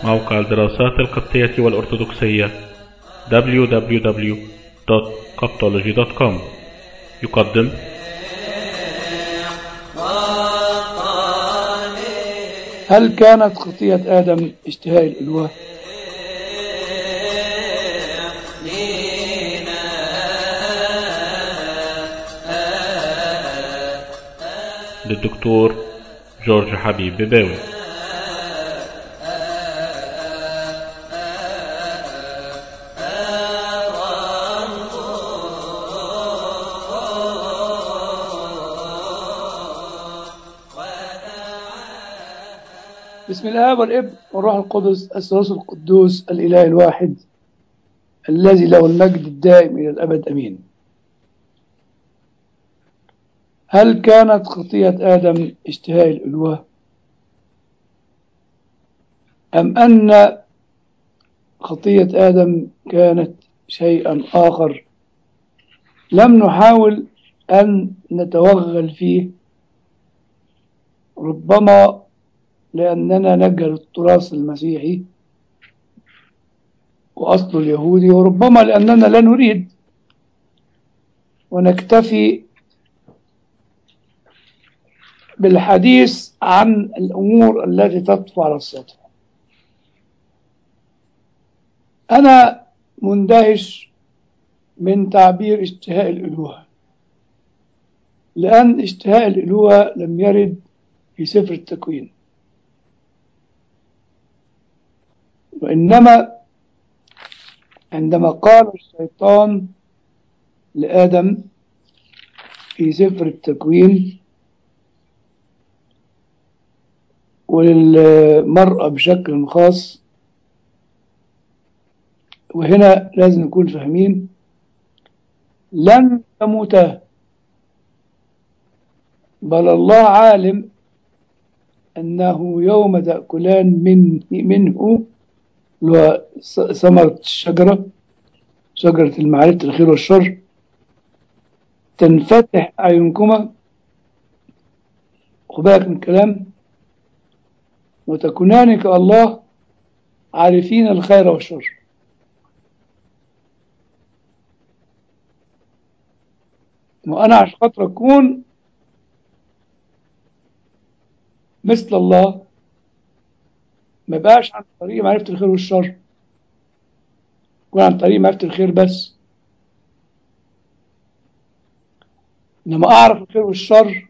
موقع الدراسات القبطية والأرثوذكسية www.coptology.com يقدم هل كانت خطية آدم اشتهاء الألوة؟ للدكتور جورج حبيب بباوي بسم الله والابن والروح القدس الثالوث القدوس الإله الواحد الذي له المجد الدائم إلى الأبد أمين هل كانت خطية آدم اشتهاء الألوة أم أن خطية آدم كانت شيئا آخر لم نحاول أن نتوغل فيه ربما لأننا نجهل التراث المسيحي وأصله اليهودي وربما لأننا لا نريد ونكتفي بالحديث عن الأمور التي تطفو على السطح أنا مندهش من تعبير اشتهاء الألوهة لأن اشتهاء الألوهة لم يرد في سفر التكوين وإنما عندما قال الشيطان لآدم في سفر التكوين وللمرأة بشكل خاص وهنا لازم نكون فاهمين لن تموتا بل الله عالم أنه يوم تأكلان من منه اللي هو ثمرة الشجرة شجرة المعرفة الخير والشر تنفتح أعينكما خباك من الكلام وتكونان كالله عارفين الخير والشر وأنا عشان خاطر أكون مثل الله ما بقاش عن طريق معرفة الخير والشر يكون عن طريق معرفة الخير بس لما أعرف الخير والشر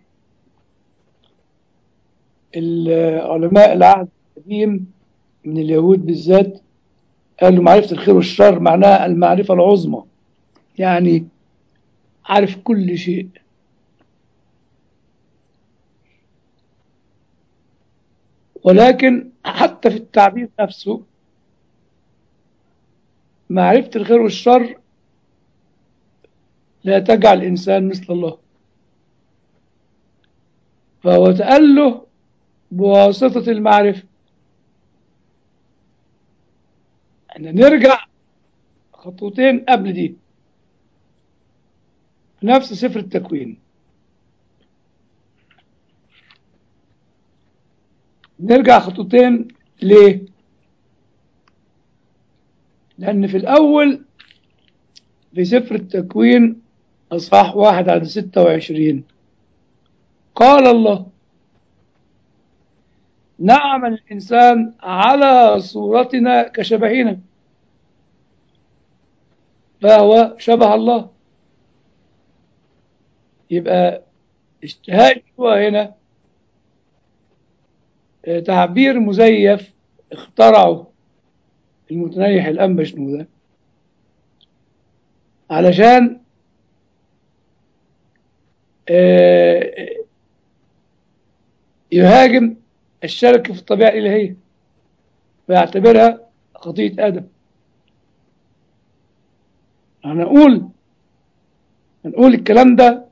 العلماء العهد القديم من اليهود بالذات قالوا معرفة الخير والشر معناها المعرفة العظمى يعني عارف كل شيء ولكن حتى في التعبير نفسه معرفة الخير والشر لا تجعل الإنسان مثل الله فهو تأله بواسطة المعرفة احنا نرجع خطوتين قبل دي في نفس سفر التكوين نرجع خطوتين ليه لأن في الأول في سفر التكوين أصحاح واحد عدد ستة وعشرين قال الله نعمل الإنسان على صورتنا كشبهنا فهو شبه الله يبقى اشتهاء الشوى هنا تعبير مزيف اخترعه المتنيح الأنبا شنو ده علشان يهاجم الشرك في الطبيعة الإلهية ويعتبرها خطية آدم هنقول هنقول الكلام ده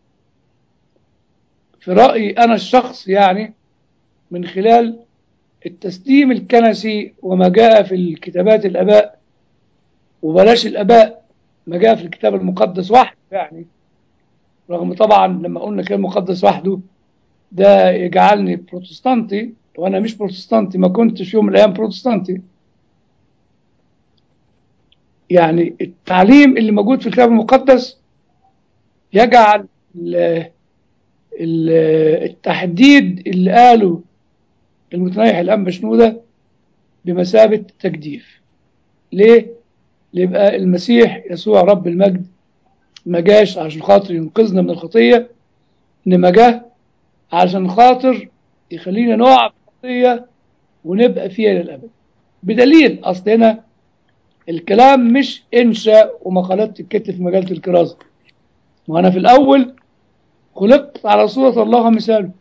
في رأيي أنا الشخص يعني من خلال التسليم الكنسي وما جاء في الكتابات الآباء وبلاش الآباء ما جاء في الكتاب المقدس وحده يعني رغم طبعا لما قلنا كلام مقدس وحده ده يجعلني بروتستانتي وأنا مش بروتستانتي ما كنتش يوم من الأيام بروتستانتي يعني التعليم اللي موجود في الكتاب المقدس يجعل ال- ال- التحديد اللي قاله المتنيح الأنبا شنودة بمثابة تجديف ليه؟ ليبقى المسيح يسوع رب المجد ما جاش عشان خاطر ينقذنا من الخطية إنما جه عشان خاطر يخلينا نقع في الخطية ونبقى فيها للأبد بدليل أصل هنا الكلام مش إنشاء ومقالات تتكتب في مجلة الكرازة وأنا في الأول خلقت على صورة الله ومثاله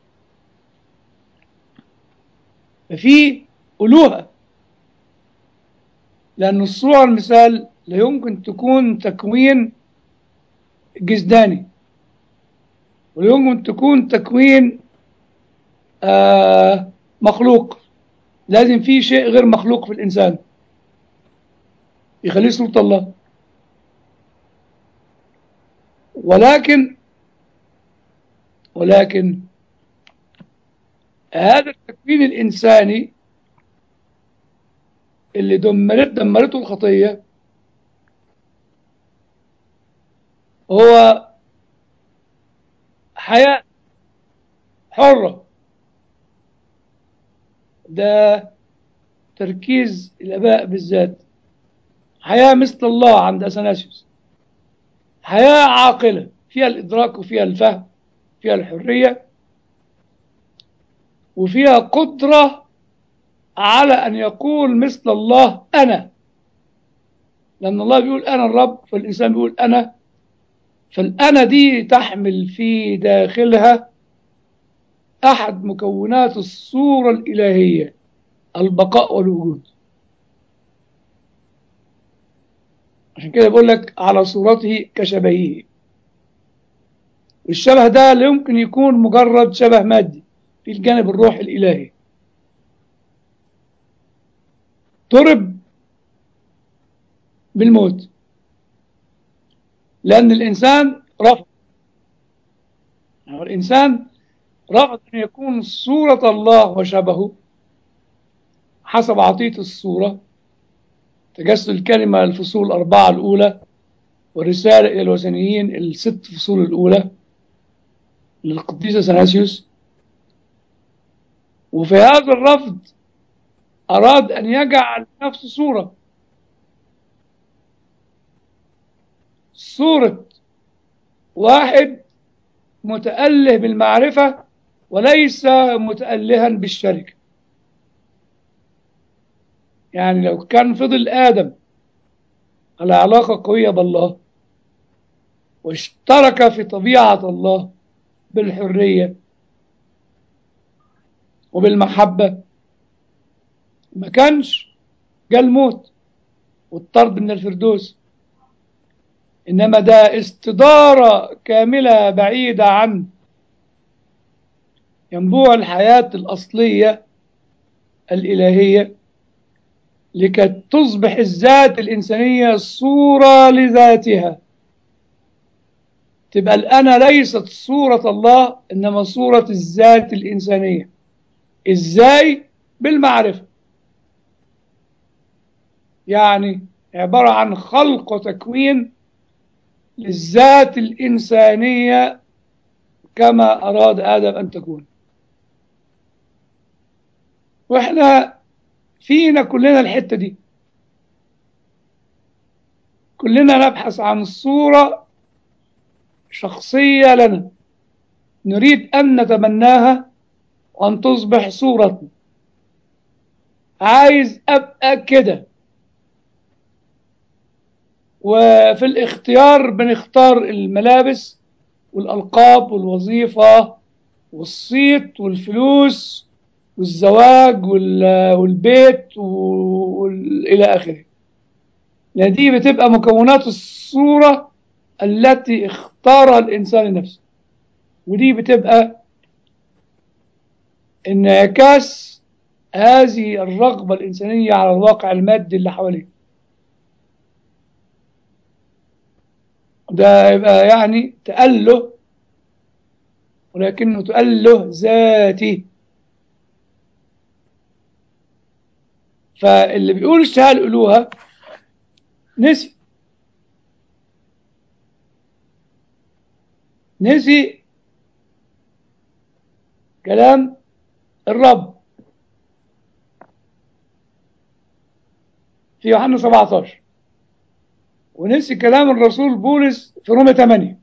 ففي ألوهة لأن الصورة والمثال لا يمكن تكون تكوين جسداني ولا يمكن تكون تكوين آه مخلوق لازم في شيء غير مخلوق في الإنسان يخليه صورة الله ولكن ولكن هذا التكوين الإنساني اللي دمرت دمرته الخطية هو حياة حرة ده تركيز الآباء بالذات حياة مثل الله عند أثناسيوس حياة عاقلة فيها الإدراك وفيها الفهم فيها الحرية وفيها قدرة على أن يقول مثل الله أنا لأن الله بيقول أنا الرب فالإنسان بيقول أنا فالأنا دي تحمل في داخلها أحد مكونات الصورة الإلهية البقاء والوجود عشان كده بيقول لك على صورته كشبهه والشبه ده لا يمكن يكون مجرد شبه مادي في الجانب الروح الإلهي ضرب بالموت لأن الإنسان رفض يعني الإنسان رفض أن يكون صورة الله وشبهه حسب عطية الصورة تجسد الكلمة الفصول الأربعة الأولى والرسالة إلى الوثنيين الست فصول الأولى للقديس اثناسيوس وفي هذا الرفض أراد أن يجعل نفسه صورة صورة واحد متأله بالمعرفة وليس متألها بالشركة يعني لو كان فضل آدم على علاقة قوية بالله واشترك في طبيعة الله بالحرية وبالمحبة ما كانش جاء الموت والطرد من الفردوس إنما ده استدارة كاملة بعيدة عن ينبوع الحياة الأصلية الإلهية لكي تصبح الذات الإنسانية صورة لذاتها تبقى الأنا ليست صورة الله إنما صورة الذات الإنسانية إزاي؟ بالمعرفة يعني عبارة عن خلق وتكوين للذات الإنسانية كما أراد آدم أن تكون وإحنا فينا كلنا الحتة دي كلنا نبحث عن صورة شخصية لنا نريد أن نتمناها وأن تصبح صورتنا عايز أبقى كده وفي الاختيار بنختار الملابس والألقاب والوظيفة والصيت والفلوس والزواج والبيت وإلى آخره لأن دي بتبقى مكونات الصورة التي اختارها الإنسان لنفسه ودي بتبقى انعكاس هذه الرغبة الإنسانية على الواقع المادي اللي حواليه ده يبقى يعني تأله ولكنه تأله ذاتي فاللي بيقول اشتهى الألوهة نسي نسي كلام الرب في يوحنا 17 ونسي كلام الرسول بولس في رومية 8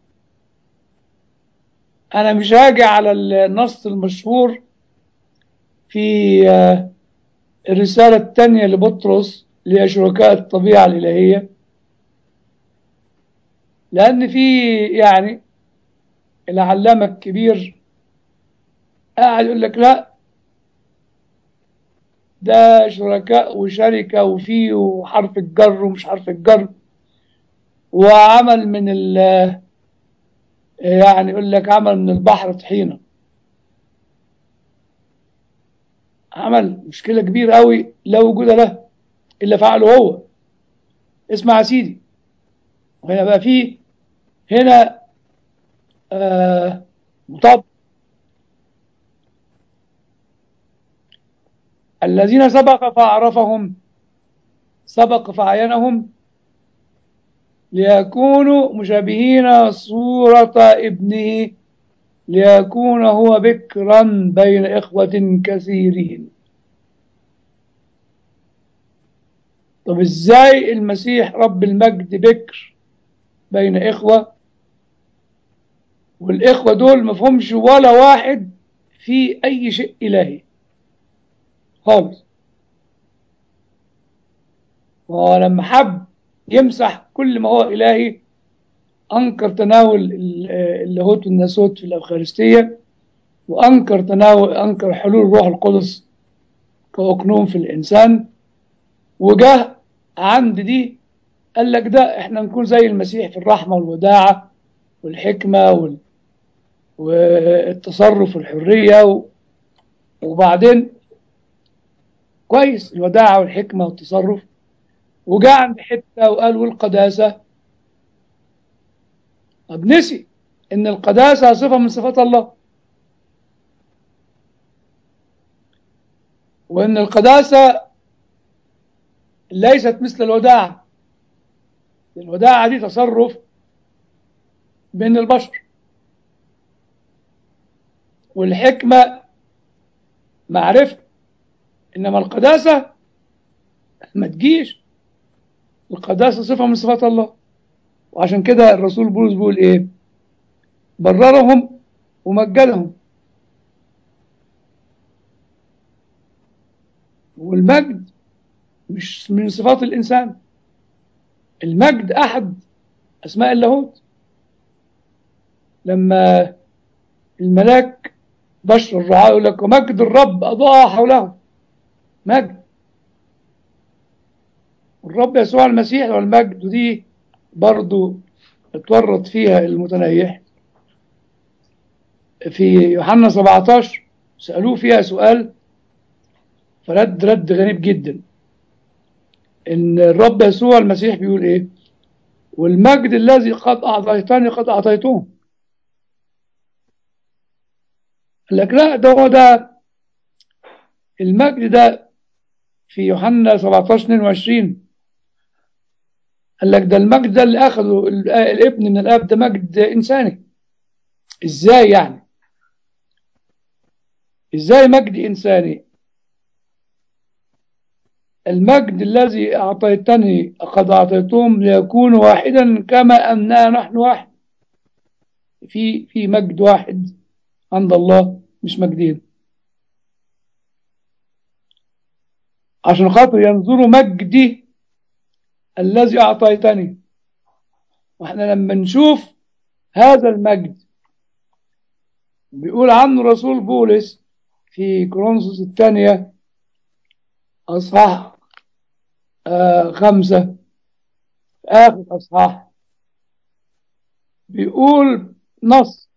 أنا مش هاجي على النص المشهور في آه، الرسالة الثانية لبطرس لشركاء الطبيعة الإلهية لأن في يعني العلامة الكبير قاعد يقول لك لا ده شركاء وشركة وفيه وحرف الجر ومش حرف الجر وعمل من ال يعني يقول لك عمل من البحر طحينة عمل مشكلة كبيرة قوي لا وجود له إلا فعله هو اسمع يا سيدي وهنا بقى فيه هنا آه مطابق الذين سبق فأعرفهم سبق فعينهم ليكونوا مشابهين صورة ابنه ليكون هو بكرا بين إخوة كثيرين طب ازاي المسيح رب المجد بكر بين إخوة والإخوة دول مفهومش ولا واحد في أي شيء إلهي خالص وهو لما حب يمسح كل ما هو إلهي أنكر تناول اللاهوت والناسوت في الأوخارستية وأنكر تناول أنكر حلول الروح القدس كأقنوم في الإنسان وجاه عند دي قال لك ده احنا نكون زي المسيح في الرحمة والوداعة والحكمة وال... والتصرف والحرية و... وبعدين كويس الوداعة والحكمة والتصرف وجاء عند حتة وقال والقداسة طب نسي ان القداسة صفة من صفات الله وان القداسة ليست مثل الوداعة الوداعة دي تصرف بين البشر والحكمة معرفة إنما القداسة ما تجيش القداسة صفة من صفات الله وعشان كده الرسول بولس بيقول إيه بررهم ومجدهم والمجد مش من صفات الإنسان المجد أحد أسماء اللاهوت لما الملاك بشر الرعاة يقول لك ومجد الرب أضاء حوله مجد الرب يسوع المسيح والمجد دي برضو اتورط فيها المتنيح في يوحنا 17 سألوه فيها سؤال فرد رد غريب جدا ان الرب يسوع المسيح بيقول ايه والمجد الذي قد اعطيتني قد اعطيته قال لك لا ده هو ده المجد ده في يوحنا 17 22 قال لك ده المجد ده اللي اخذه الابن من الاب ده مجد انساني ازاي يعني ازاي مجد انساني المجد الذي أعطيتني قد أعطيتهم ليكون واحدا كما أننا نحن واحد في في مجد واحد عند الله مش مجدين عشان خاطر ينظروا مجدي الذي أعطيتني واحنا لما نشوف هذا المجد بيقول عنه رسول بولس في كورنثوس الثانية أصحاح آه خمسة آخر أصحاح بيقول نص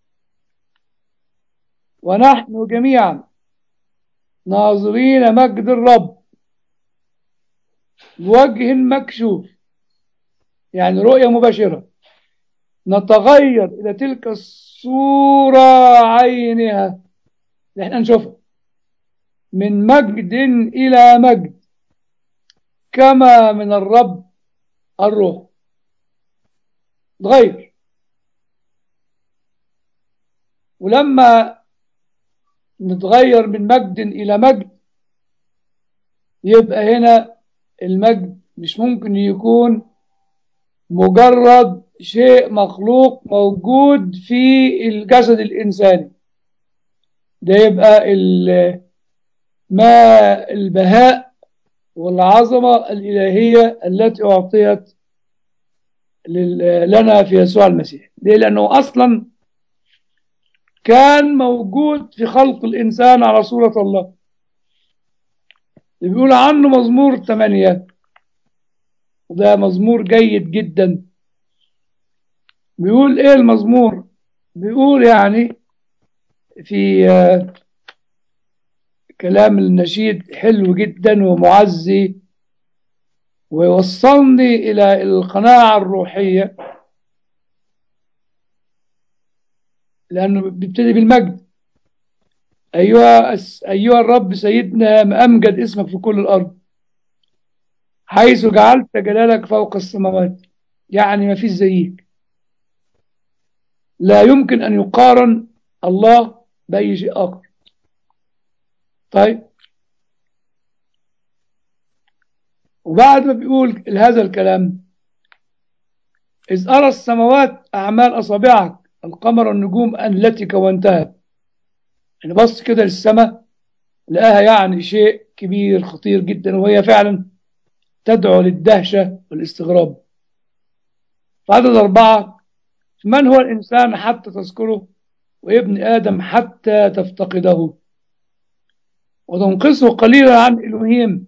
ونحن جميعا ناظرين مجد الرب بوجه مكشوف يعني رؤية مباشرة نتغير إلى تلك الصورة عينها اللي احنا نشوفها من مجد إلى مجد كما من الرب الروح تغير ولما نتغير من مجد إلى مجد يبقى هنا المجد مش ممكن يكون مجرد شيء مخلوق موجود في الجسد الإنساني ده يبقى ما البهاء والعظمة الإلهية التي أعطيت لنا في يسوع المسيح ليه لأنه أصلا كان موجود في خلق الإنسان على صورة الله اللي بيقول عنه مزمور 8 وده مزمور جيد جدا بيقول ايه المزمور بيقول يعني في كلام النشيد حلو جدا ومعزي ويوصلني إلى القناعة الروحية لأنه بيبتدي بالمجد أيها أيها الرب سيدنا ما أمجد اسمك في كل الأرض حيث جعلت جلالك فوق السماوات يعني ما فيش زيك لا يمكن أن يقارن الله بأي شيء آخر طيب وبعد ما بيقول هذا الكلام إذ أرى السماوات أعمال أصابعك القمر والنجوم التي كونتها يعني بص كده للسماء لقاها يعني شيء كبير خطير جدا وهي فعلا تدعو للدهشة والاستغراب فعدد أربعة من هو الإنسان حتى تذكره وابن آدم حتى تفتقده وتنقصه قليلا عن إلهيم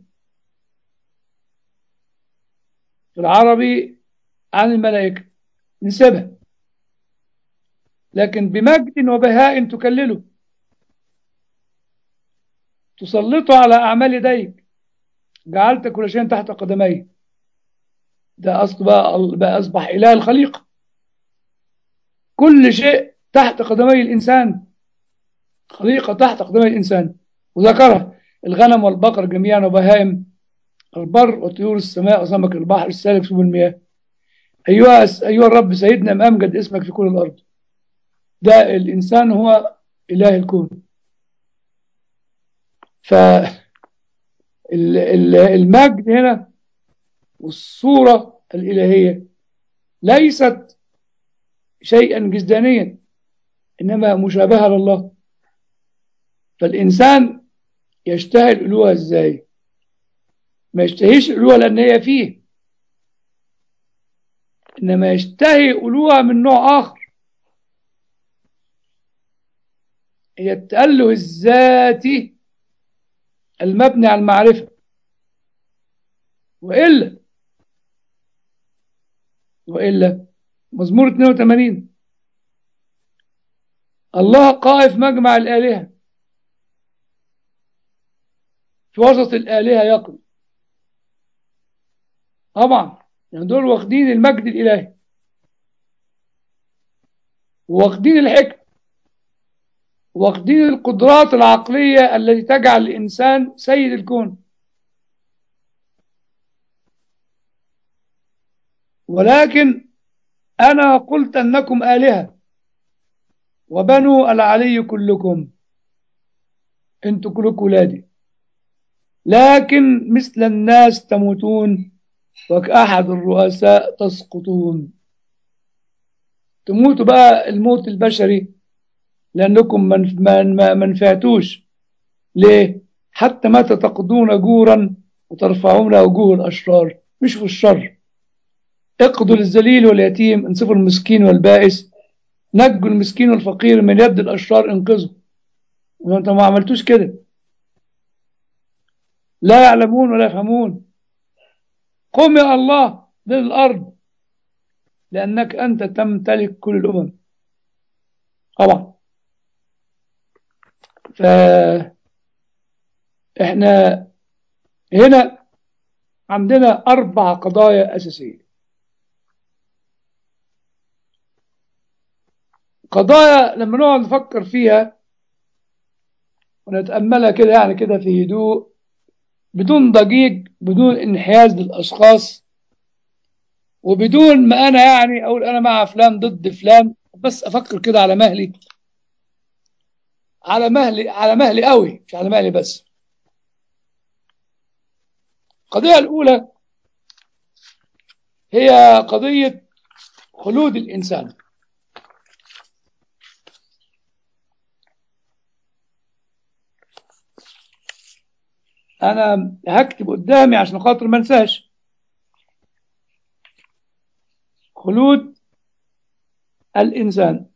في العربي عن الملائكة نسبها لكن بمجد وبهاء تكلله تسلطه على أعمال يديك جعلت كل شيء تحت قدمي ده أصل بقى, بقى أصبح إله الخليقة كل شيء تحت قدمي الإنسان خليقة تحت قدمي الإنسان وذكرها الغنم والبقر جميعا وبهائم البر وطيور السماء وسمك البحر السالك سبل المياه أيها أيها الرب سيدنا ما أمجد اسمك في كل الأرض ده الإنسان هو إله الكون ف المجد هنا والصورة الإلهية ليست شيئا جسدانيا إنما مشابهة لله فالإنسان يشتهي الألوهة إزاي ما يشتهيش الألوهة لأن هي فيه إنما يشتهي ألوهة من نوع آخر هي التأله الذاتي المبني على المعرفة وإلا وإلا مزمور 82 الله قائف مجمع الآلهة في وسط الآلهة يقضي طبعا يعني دول واخدين المجد الإلهي واخدين الحكم واخدين القدرات العقلية التي تجعل الإنسان سيد الكون ولكن أنا قلت أنكم آلهة وبنو العلي كلكم أنتم كلكم ولادي لكن مثل الناس تموتون وكأحد الرؤساء تسقطون تموتوا بقى الموت البشري لأنكم من ما منفعتوش ليه؟ حتى متى تقضون جورا وترفعون وجوه الأشرار مش في الشر اقضوا للذليل واليتيم انصفوا المسكين والبائس نجوا المسكين والفقير من يد الأشرار انقذوا وانت ما عملتوش كده لا يعلمون ولا يفهمون قم يا الله للأرض لأنك أنت تمتلك كل الأمم طبعا ف احنا هنا عندنا أربع قضايا أساسية قضايا لما نقعد نفكر فيها ونتأملها كده يعني كده في هدوء بدون ضجيج بدون انحياز للأشخاص وبدون ما أنا يعني أقول أنا مع فلان ضد فلان بس أفكر كده على مهلي على مهلي على مهلي قوي مش على مهلي بس القضية الأولى هي قضية خلود الإنسان أنا هكتب قدامي عشان خاطر ما انساش خلود الإنسان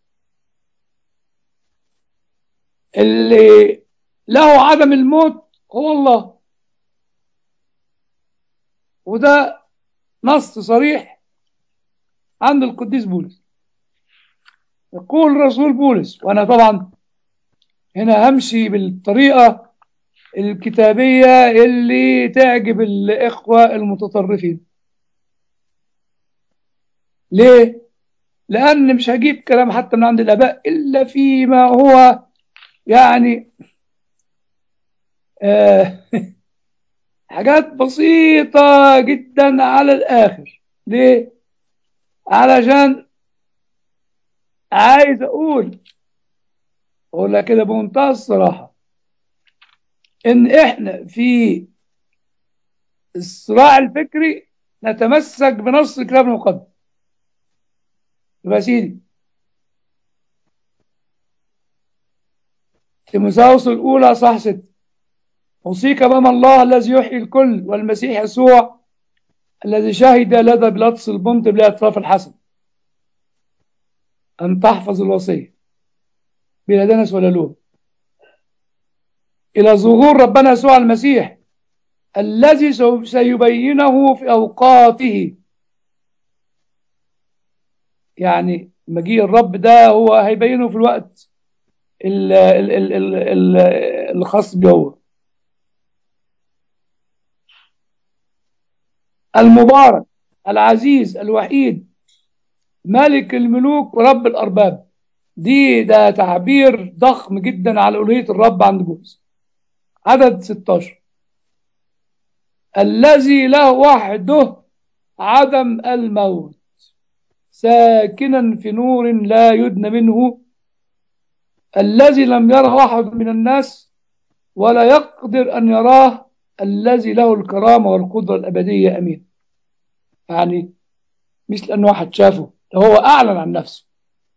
اللي له عدم الموت هو الله وده نص صريح عند القديس بولس يقول رسول بولس وانا طبعا هنا همشي بالطريقه الكتابيه اللي تعجب الاخوه المتطرفين ليه لان مش هجيب كلام حتى من عند الاباء الا فيما هو يعني آه حاجات بسيطة جدا على الآخر ليه؟ علشان عايز أقول أقولها كده بمنتهى الصراحة إن إحنا في الصراع الفكري نتمسك بنص الكتاب المقدس يبقى سيدي تيموثاوس الأولى صح ست أوصيك أمام الله الذي يحيي الكل والمسيح يسوع الذي شهد لدى بلطس البنط بالأطراف الحسن أن تحفظ الوصية بلا دنس ولا لوم إلى ظهور ربنا يسوع المسيح الذي سيبينه في أوقاته يعني مجيء الرب ده هو هيبينه في الوقت ال ال ال ال ال الخاص به هو المبارك العزيز الوحيد ملك الملوك ورب الأرباب دي ده تعبير ضخم جدا على ألوهية الرب عند بولس عدد 16 الذي له وحده عدم الموت ساكنا في نور لا يدنى منه الذي لم يره أحد من الناس ولا يقدر أن يراه الذي له الكرامة والقدرة الأبدية أمين يعني مش لأنه واحد شافه هو أعلن عن نفسه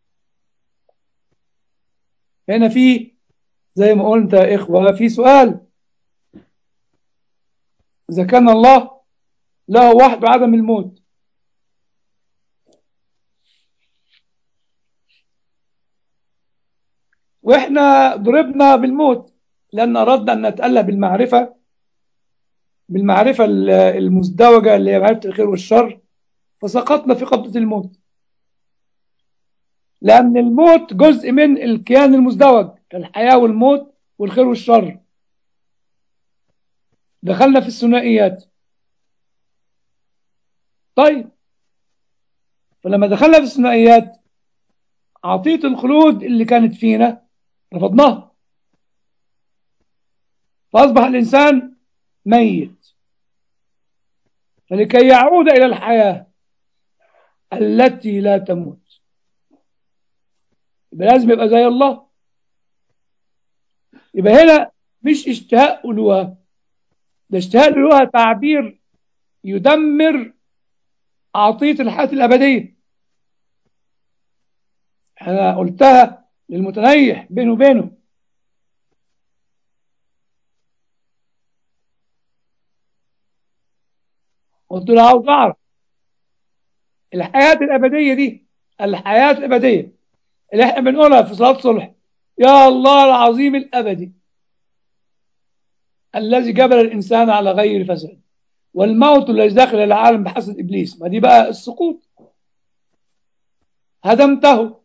هنا في زي ما قلت يا إخوة في سؤال إذا كان الله له وحده عدم الموت وإحنا ضربنا بالموت لأن أردنا أن نتألى بالمعرفة بالمعرفة المزدوجة اللي هي معرفة الخير والشر فسقطنا في قبضة الموت لأن الموت جزء من الكيان المزدوج الحياة والموت والخير والشر دخلنا في الثنائيات طيب فلما دخلنا في الثنائيات عطية الخلود اللي كانت فينا رفضناها فأصبح الإنسان ميت فلكي يعود إلى الحياة التي لا تموت يبقى لازم يبقى زي الله يبقى هنا مش اشتهاء ألوهة ده اشتهاء الألوهة تعبير يدمر عطية الحياة الأبدية أنا قلتها للمتنيح بينه وبينه قلت له عاوز اعرف الحياة الأبدية دي الحياة الأبدية اللي احنا بنقولها في صلاة الصلح يا الله العظيم الأبدي الذي جبل الإنسان على غير فساد والموت الذي دخل العالم بحسد إبليس ما دي بقى السقوط هدمته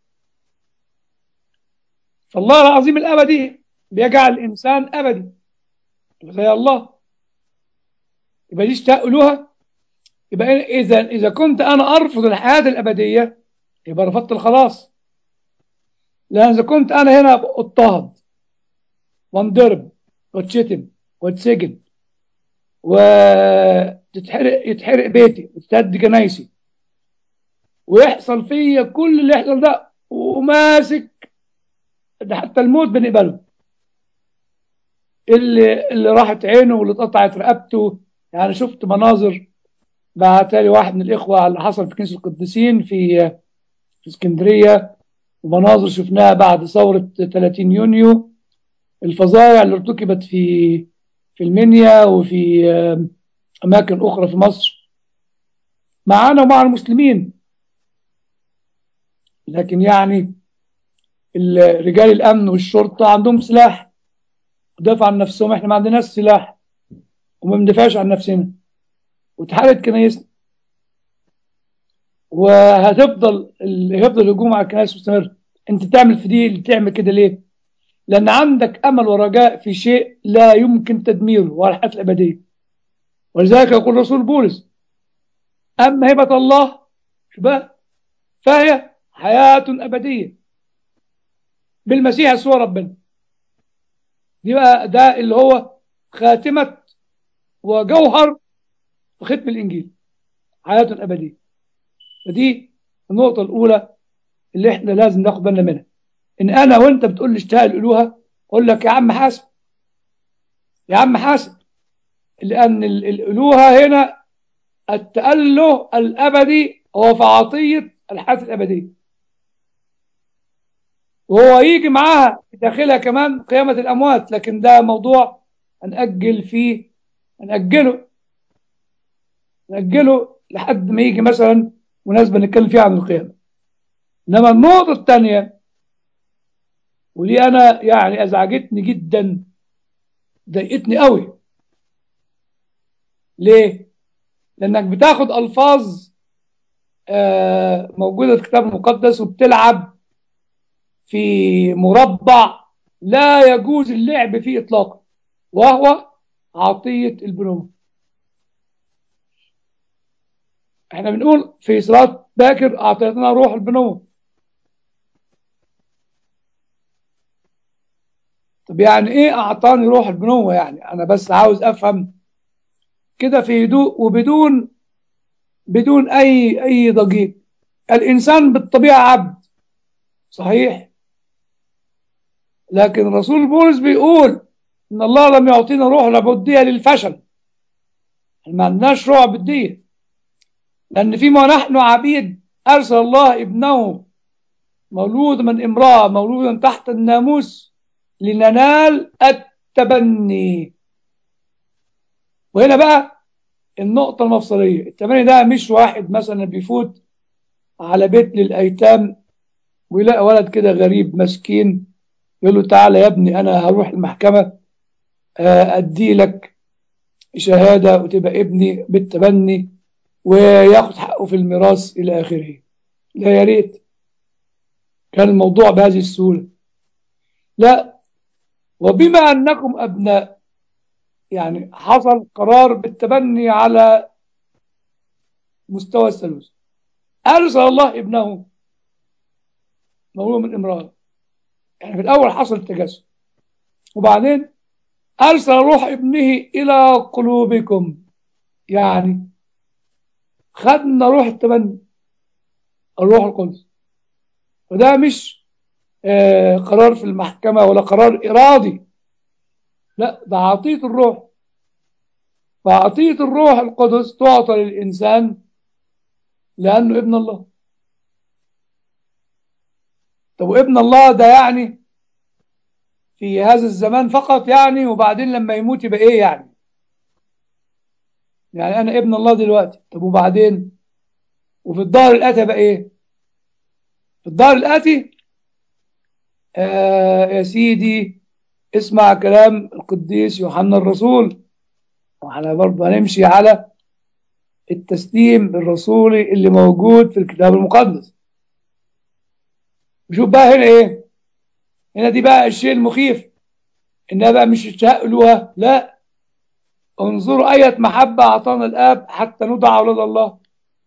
فالله العظيم الأبدي بيجعل الإنسان أبدي زي الله يبقى دي اشتاقلوها يبقى إذا إذا كنت أنا أرفض الحياة الأبدية يبقى رفضت الخلاص لأن إذا كنت أنا هنا أضطهد وانضرب واتشتم واتسجن وتتحرق يتحرق بيتي وتتهد كنايسي ويحصل فيا كل اللي يحصل ده وماسك ده حتى الموت بنقبله اللي اللي راحت عينه واللي اتقطعت رقبته يعني شفت مناظر بعتها لي واحد من الاخوه على اللي حصل في كنيسه القديسين في في اسكندريه ومناظر شفناها بعد ثوره 30 يونيو الفظائع اللي ارتكبت في في المنيا وفي آم، اماكن اخرى في مصر معانا ومع المسلمين لكن يعني ال- رجال الامن والشرطه عندهم سلاح دافع عن نفسهم احنا ما عندناش سلاح وما بندافعش عن نفسنا واتحرقت كنايسنا وهتفضل ال- هيفضل الهجوم على الكنائس مستمر انت تعمل في دي تعمل كده ليه؟ لان عندك امل ورجاء في شيء لا يمكن تدميره وهو الحياه الابديه ولذلك يقول رسول بولس اما هبه الله شو بقى؟ فهي حياه ابديه بالمسيح يسوع ربنا دي بقى ده اللي هو خاتمه وجوهر ختم الانجيل حياه ابديه فدي النقطه الاولى اللي احنا لازم ناخد بالنا منها ان انا وانت بتقول لي اشتهى الالوهه اقول لك يا عم حاسب يا عم حاسب لان ال- الالوهه هنا التاله الابدي هو في عطيه الحياه الابديه وهو يجي معاها داخلها كمان قيامه الاموات لكن ده موضوع هنأجل فيه هنأجله نأجله لحد ما يجي مثلا مناسبة نتكلم فيها عن القيامة إنما النقطة الثانية ودي أنا يعني أزعجتني جدا ضايقتني قوي ليه؟ لأنك بتاخد ألفاظ آه، موجودة في الكتاب المقدس وبتلعب في مربع لا يجوز اللعب فيه إطلاقا وهو عطية البنوة احنا بنقول في صلاة باكر أعطيتنا روح البنوة طب يعني ايه أعطاني روح البنوة يعني أنا بس عاوز أفهم كده في هدوء وبدون بدون أي أي ضجيج الإنسان بالطبيعة عبد صحيح لكن الرسول بولس بيقول إن الله لم يعطينا روح العبودية للفشل ما عندناش روح عبودية لأن فيما نحن عبيد أرسل الله ابنه مولود من امرأة مولودا تحت الناموس لننال التبني وهنا بقى النقطة المفصلية التبني ده مش واحد مثلا بيفوت على بيت للأيتام ويلاقي ولد كده غريب مسكين يقول له تعالى يا ابني أنا هروح المحكمة آه، أدي لك شهادة وتبقى ابني بالتبني وياخد حقه في الميراث إلى آخره لا يا ريت كان الموضوع بهذه السهولة لا وبما أنكم أبناء يعني حصل قرار بالتبني على مستوى الثالوث أرسل الله ابنه مولود من امرأة يعني في الأول حصل التجسد وبعدين أرسل روح ابنه إلى قلوبكم يعني خدنا روح التبني الروح القدس وده مش آه قرار في المحكمة ولا قرار إرادي لا ده عطية الروح فعطية الروح القدس تعطى للإنسان لأنه ابن الله طب وابن الله ده يعني في هذا الزمان فقط يعني وبعدين لما يموت يبقى ايه يعني يعني انا ابن الله دلوقتي طب وبعدين وفي الظهر الاتي بقى ايه في الظهر الاتي آه يا سيدي اسمع كلام القديس يوحنا الرسول واحنا برضه هنمشي على التسليم الرسولي اللي موجود في الكتاب المقدس شوف بقى هنا ايه هنا دي بقى الشيء المخيف انها بقى مش تألوها لا انظروا أية محبة أعطانا الآب حتى ندعى أولاد الله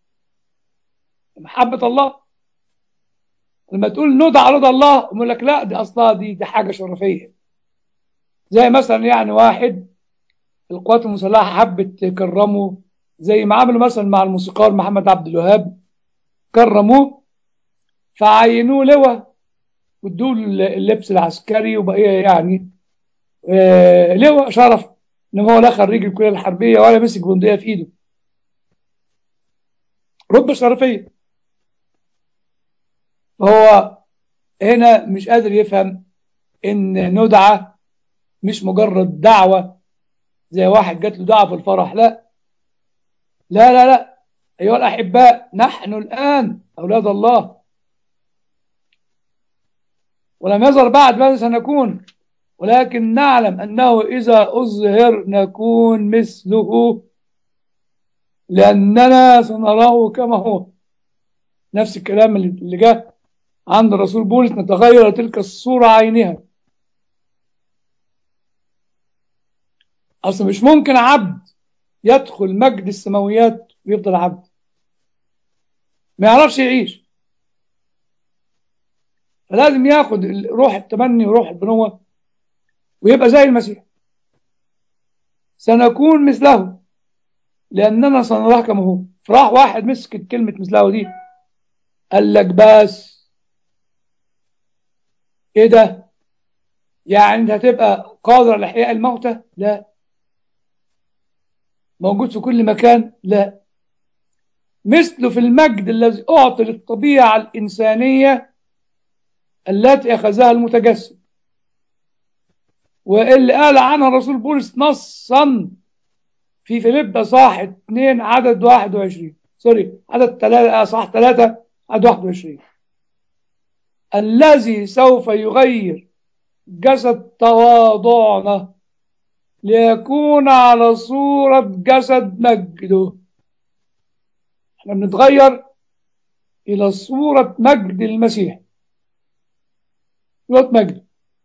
محبة الله لما تقول ندعى أولاد الله يقول لك لا دي أصلها دي دي حاجة شرفية زي مثلا يعني واحد القوات المسلحة حبت تكرمه زي ما عملوا مثلا مع الموسيقار محمد عبد الوهاب كرموه فعينوه لواء وادوا له اللبس العسكري وبقيه يعني آه لواء شرف انما هو لا خريج الكليه الحربيه ولا مسك بندقيه في ايده رب شرفيه هو هنا مش قادر يفهم ان ندعة مش مجرد دعوة زي واحد جات له دعوة في الفرح لا لا لا لا أيها الأحباء نحن الآن أولاد الله ولم يظهر بعد ماذا سنكون ولكن نعلم أنه إذا أظهر نكون مثله لأننا سنراه كما هو نفس الكلام اللي جاء عند الرسول بولس نتغير تلك الصورة عينها أصلا مش ممكن عبد يدخل مجد السماويات ويفضل عبد ما يعرفش يعيش فلازم ياخد روح التمني وروح البنوة ويبقى زي المسيح سنكون مثله لأننا سنراه كما هو فراح واحد مسك كلمة مثله دي قال لك بس ايه ده يعني انت هتبقى قادر على احياء الموتى لا موجود في كل مكان لا مثله في المجد الذي اعطي للطبيعه الانسانيه التي اخذها المتجسد واللي قال عنها الرسول بولس نصا في فيليب صح 2 عدد 21 سوري عدد 3 صح 3 عدد 21 الذي سوف يغير جسد تواضعنا ليكون على صورة جسد مجده احنا بنتغير إلى صورة مجد المسيح صورة مجد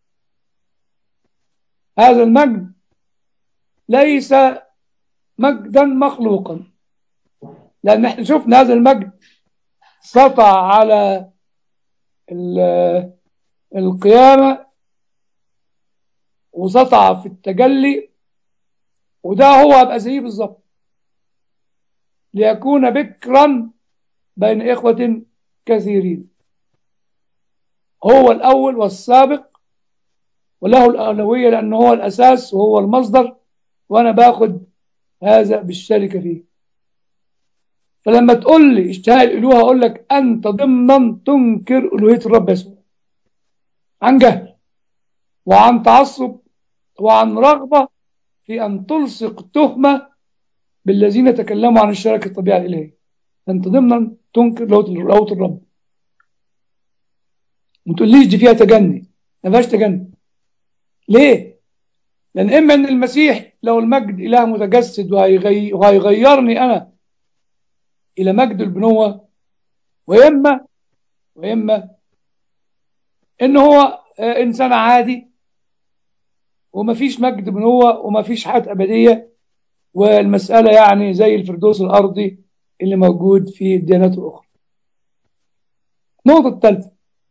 هذا المجد ليس مجدا مخلوقا لأن احنا شفنا هذا المجد سطع على القيامة وسطع في التجلي وده هو أبقى زيه بالظبط ليكون بكرا بين إخوة كثيرين هو الأول والسابق وله الأولوية لأنه هو الأساس وهو المصدر وأنا باخد هذا بالشركة فيه فلما تقول لي اشتهى الالوهه اقول لك انت ضمنا تنكر الوهيه الرب يسوع عن جهل وعن تعصب وعن رغبه في ان تلصق تهمه بالذين تكلموا عن الشركه الطبيعه الالهيه انت ضمنا تنكر لوط الرب ما تقوليش دي فيها تجني ما فيهاش تجني ليه؟ لان اما ان المسيح لو المجد اله متجسد وهيغي... وهيغيرني انا إلى مجد البنوة وإما وإما إن هو إنسان عادي ومفيش مجد بنوة ومفيش حياة أبدية والمسألة يعني زي الفردوس الأرضي اللي موجود في الديانات الأخرى النقطة الثالثة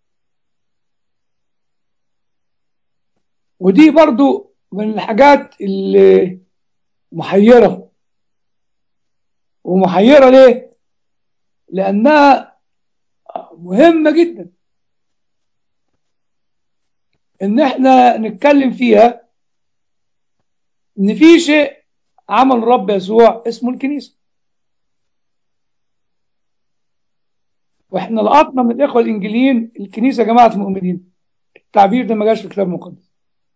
ودي برضو من الحاجات اللي محيرة ومحيرة ليه؟ لأنها مهمة جدا إن إحنا نتكلم فيها إن في شيء عمل الرب يسوع اسمه الكنيسة وإحنا لقطنا من الإخوة الإنجيليين الكنيسة جماعة المؤمنين التعبير ده ما جاش في الكتاب المقدس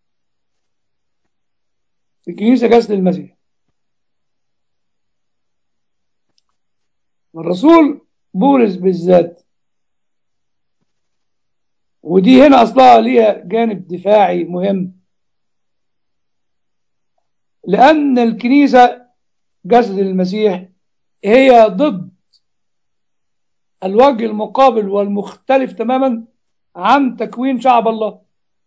الكنيسة جسد المسيح الرسول بولس بالذات ودي هنا اصلها ليها جانب دفاعي مهم لان الكنيسه جسد المسيح هي ضد الوجه المقابل والمختلف تماما عن تكوين شعب الله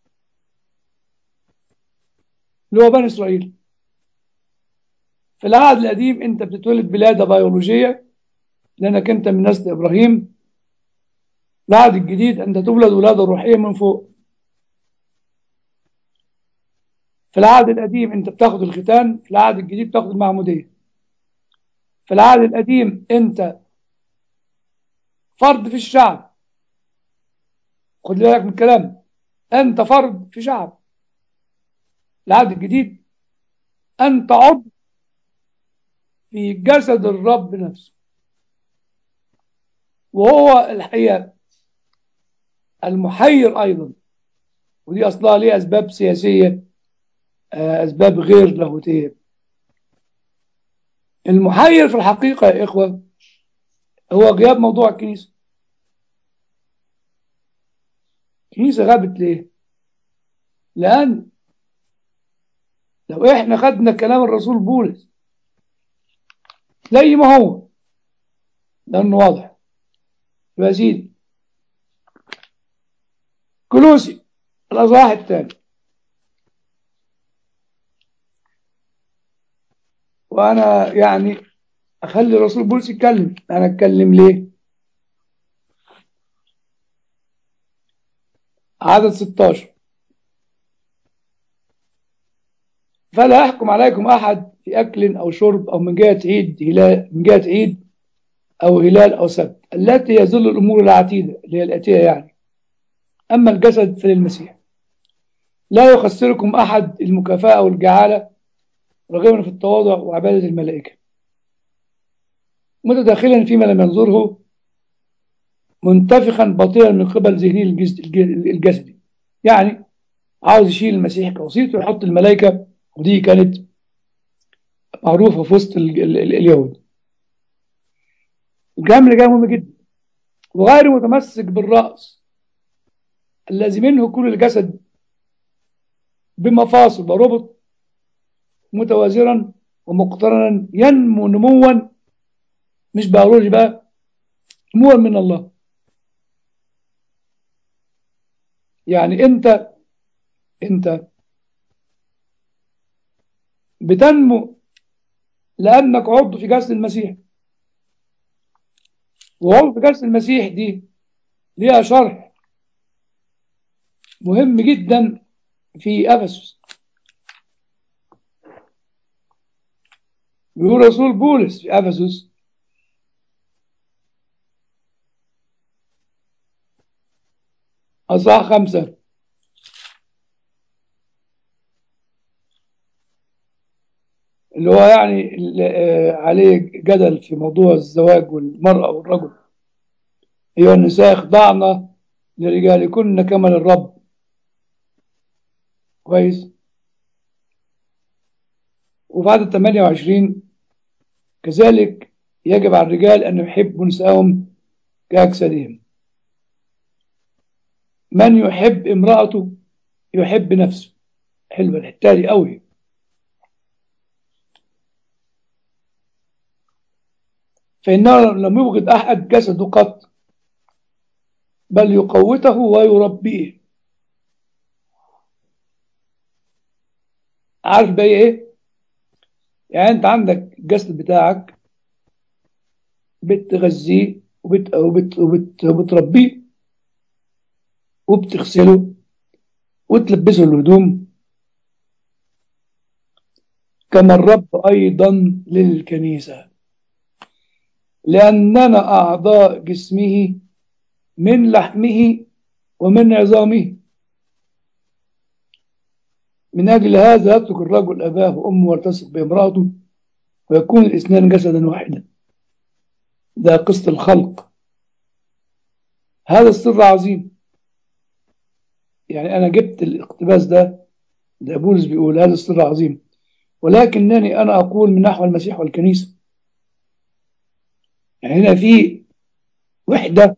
اللي هو بني اسرائيل في العهد القديم انت بتتولد بلاده بيولوجيه لأنك أنت من نسل إبراهيم العهد الجديد أنت تولد ولادة روحية من فوق في العهد القديم انت بتاخد الختان في العهد الجديد بتاخد المعمودية في العهد القديم انت فرد في الشعب خد بالك من الكلام انت فرد في شعب العهد الجديد انت عضو في جسد الرب نفسه وهو الحقيقة المحير أيضا ودي أصلها ليه أسباب سياسية أسباب غير لاهوتية المحير في الحقيقة يا إخوة هو غياب موضوع الكنيسة الكنيسة غابت ليه؟ لأن لو إحنا خدنا كلام الرسول بولس زي ما هو لأنه واضح يبقى سيدي كلوسي الأصحاح الثاني وأنا يعني أخلي الرسول بولس يتكلم أنا أتكلم ليه عدد 16 فلا يحكم عليكم أحد في أكل أو شرب أو من جهة عيد هلال من جهة عيد أو هلال أو سبت التي يظل الأمور العتيدة اللي هي الآتية يعني أما الجسد فللمسيح لا يخسركم أحد المكافأة والجعالة رغبا في التواضع وعبادة الملائكة متداخلا فيما لم ينظره منتفخا باطلا من قبل ذهنه الجسدي يعني عاوز يشيل المسيح كوسيط ويحط الملائكة ودي كانت معروفة في وسط ال ال ال اليهود الكلام اللي جاي مهم جدا وغير متمسك بالرأس الذي منه كل الجسد بمفاصل وربط متوازرا ومقترنا ينمو نموا مش بيولوجي بقى نموا من الله يعني انت انت بتنمو لانك عضو في جسد المسيح وعضو في جسد المسيح دي ليها شرح مهم جدا في افسس بيقول رسول بولس في افسس اصحاح خمسه اللي هو يعني عليه جدل في موضوع الزواج والمرأة والرجل أيها النساء اخضعن لرجالكن كما للرب كويس وفي عدد 28 كذلك يجب على الرجال أن يحبوا نساءهم كأجسادهم من يحب امرأته يحب نفسه حلوة الحتة دي قوي فإنه لم يوجد أحد جسده قط بل يقوته ويربيه عارف بقى ايه يعني انت عندك الجسد بتاعك بتغذيه وبت... وبت... وبت... وبتربيه وبتغسله وتلبسه الهدوم كما الرب أيضا للكنيسة لأننا أعضاء جسمه من لحمه ومن عظامه من أجل هذا يترك الرجل أباه وأمه ويلتصق بامرأته ويكون الاثنان جسدا واحدا ده قصة الخلق هذا السر عظيم يعني أنا جبت الاقتباس ده ده بولس بيقول هذا السر عظيم ولكنني أنا أقول من نحو المسيح والكنيسة يعني هنا في وحدة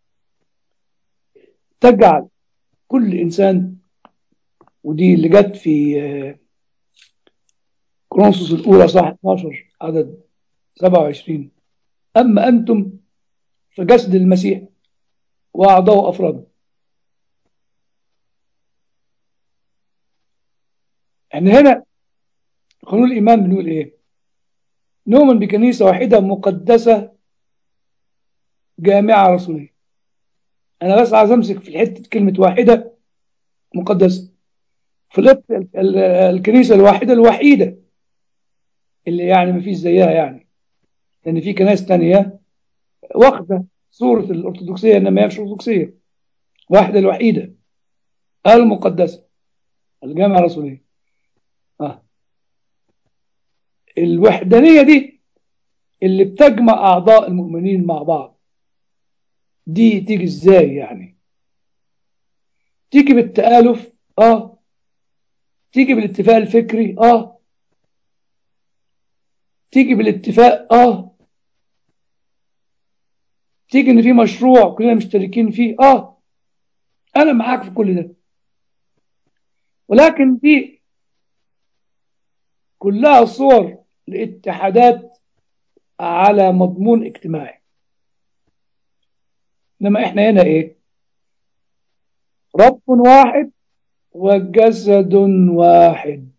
تجعل كل إنسان ودي اللي جت في كرونسوس الأولى صح 12 عدد 27 أما أنتم فجسد المسيح وأعضاء أفراده يعني هنا قانون الإيمان بنقول إيه نؤمن بكنيسة واحدة مقدسة جامعة رسولية أنا بس عايز أمسك في حتة كلمة واحدة مقدسة فيليبي ال- ال- الكنيسة الواحدة الوحيدة اللي يعني ما فيش زيها يعني لأن في كنائس تانية واخدة صورة الأرثوذكسية إنما هي مش أرثوذكسية واحدة الوحيدة المقدسة الجامعة الرسولية آه. الوحدانية دي اللي بتجمع أعضاء المؤمنين مع بعض دي تيجي إزاي يعني تيجي بالتآلف آه تيجي بالاتفاق الفكري آه تيجي بالاتفاق آه تيجي إن في مشروع كلنا مشتركين فيه آه أنا معاك في كل ده ولكن دي كلها صور لاتحادات على مضمون اجتماعي انما احنا هنا ايه رب واحد وجسد واحد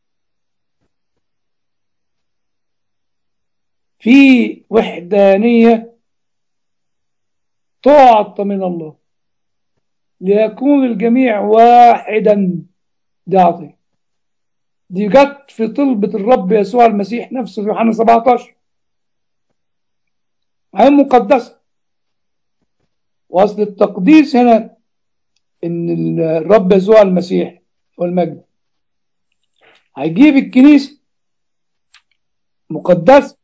في وحدانية تعطى من الله ليكون الجميع واحدا دي عطية دي جت في طلبة الرب يسوع المسيح نفسه في يوحنا 17 هي مقدسة وأصل التقديس هنا إن الرب يسوع المسيح والمجد هيجيب الكنيسة مقدسة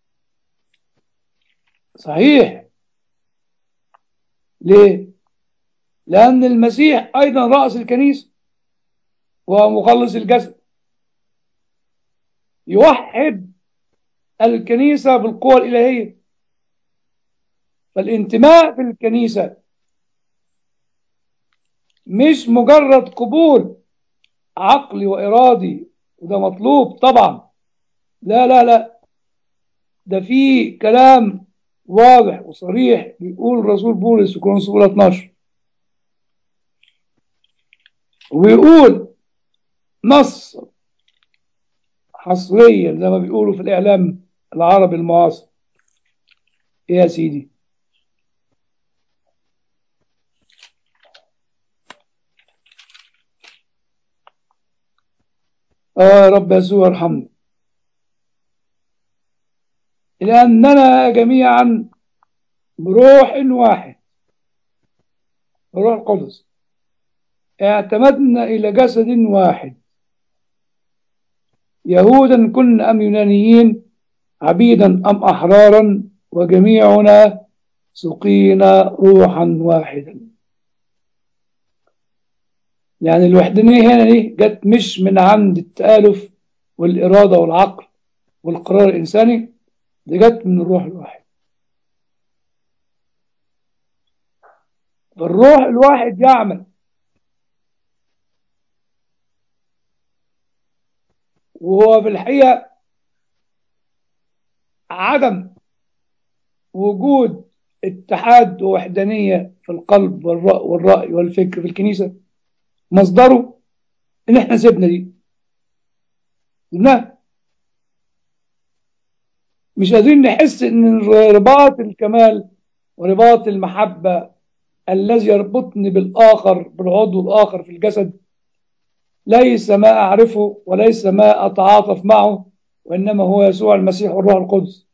صحيح ليه؟ لأن المسيح أيضا رأس الكنيسة ومخلص الجسد يوحد الكنيسة بالقوى الإلهية فالانتماء في الكنيسة مش مجرد قبول عقلي وإرادي وده مطلوب طبعا لا لا لا ده في كلام واضح وصريح بيقول الرسول بولس في كورنثوس الاولى 12 ويقول نص حصريا زي ما بيقولوا في الإعلام العربي المعاصر إيه يا سيدي آه رب يسوع ارحمنا لأننا جميعا بروح واحد بروح القدس اعتمدنا إلى جسد واحد يهودا كنا أم يونانيين عبيدا أم أحرارا وجميعنا سقينا روحا واحدا يعني الوحدانية هنا دي جت مش من عند التآلف والإرادة والعقل والقرار الإنساني دي جت من الروح الواحد فالروح الواحد يعمل وهو في الحقيقة عدم وجود اتحاد ووحدانية في القلب والرأي, والرأي والفكر في الكنيسة مصدره ان احنا سيبنا دي سيبناها مش قادرين نحس ان رباط الكمال ورباط المحبة الذي يربطني بالآخر بالعضو الآخر في الجسد ليس ما أعرفه وليس ما أتعاطف معه وإنما هو يسوع المسيح والروح القدس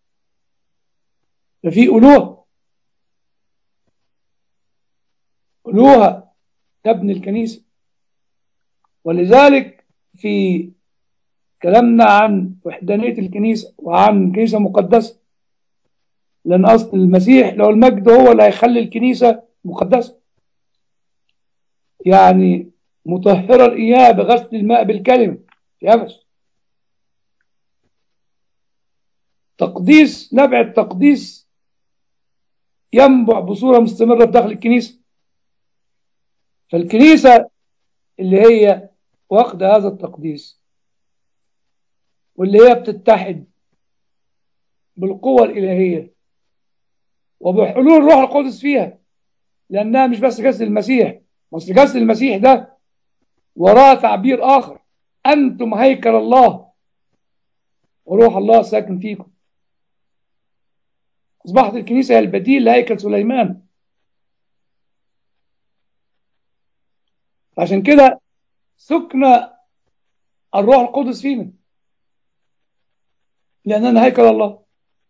ففي ألوهة ألوهة تبني الكنيسة ولذلك في كلامنا عن وحدانية الكنيسة وعن كنيسة مقدسة لأن أصل المسيح لو المجد هو اللي هيخلي الكنيسة مقدسة يعني مطهرة الإياه بغسل الماء بالكلمة في أفس تقديس نبع التقديس ينبع بصورة مستمرة بداخل الكنيسة فالكنيسة اللي هي واخدة هذا التقديس واللي هي بتتحد بالقوة الإلهية وبحلول الروح القدس فيها لأنها مش بس جسد المسيح بس جسد المسيح ده وراه تعبير آخر أنتم هيكل الله وروح الله ساكن فيكم أصبحت الكنيسة هي البديل لهيكل سليمان عشان كده سكن الروح القدس فينا لأننا هيكل الله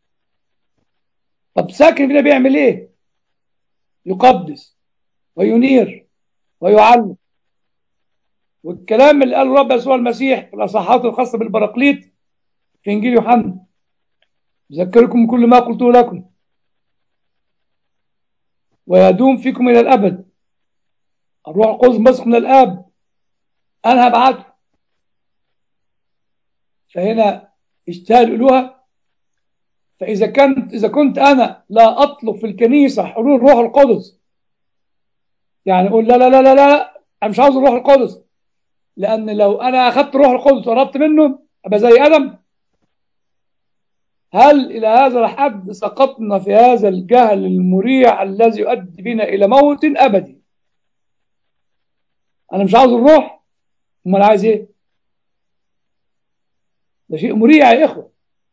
طب ساكن فينا بيعمل ايه يقدس وينير ويعلم والكلام اللي قاله الرب يسوع المسيح في الاصحاحات الخاصه بالبراقليط في انجيل يوحنا اذكركم كل ما قلته لكم ويدوم فيكم الى الابد الروح القدس مسك من الاب انا هبعته فهنا اجتهاد الالوهه فاذا كنت اذا كنت انا لا اطلب في الكنيسه حلول الروح القدس يعني اقول لا لا لا لا لا انا مش عاوز الروح القدس لان لو انا اخذت الروح القدس وقربت منه ابقى زي ادم هل الى هذا الحد سقطنا في هذا الجهل المريع الذي يؤدي بنا الى موت ابدي انا مش عاوز الروح امال عايز ايه ده شيء مريع يا اخوه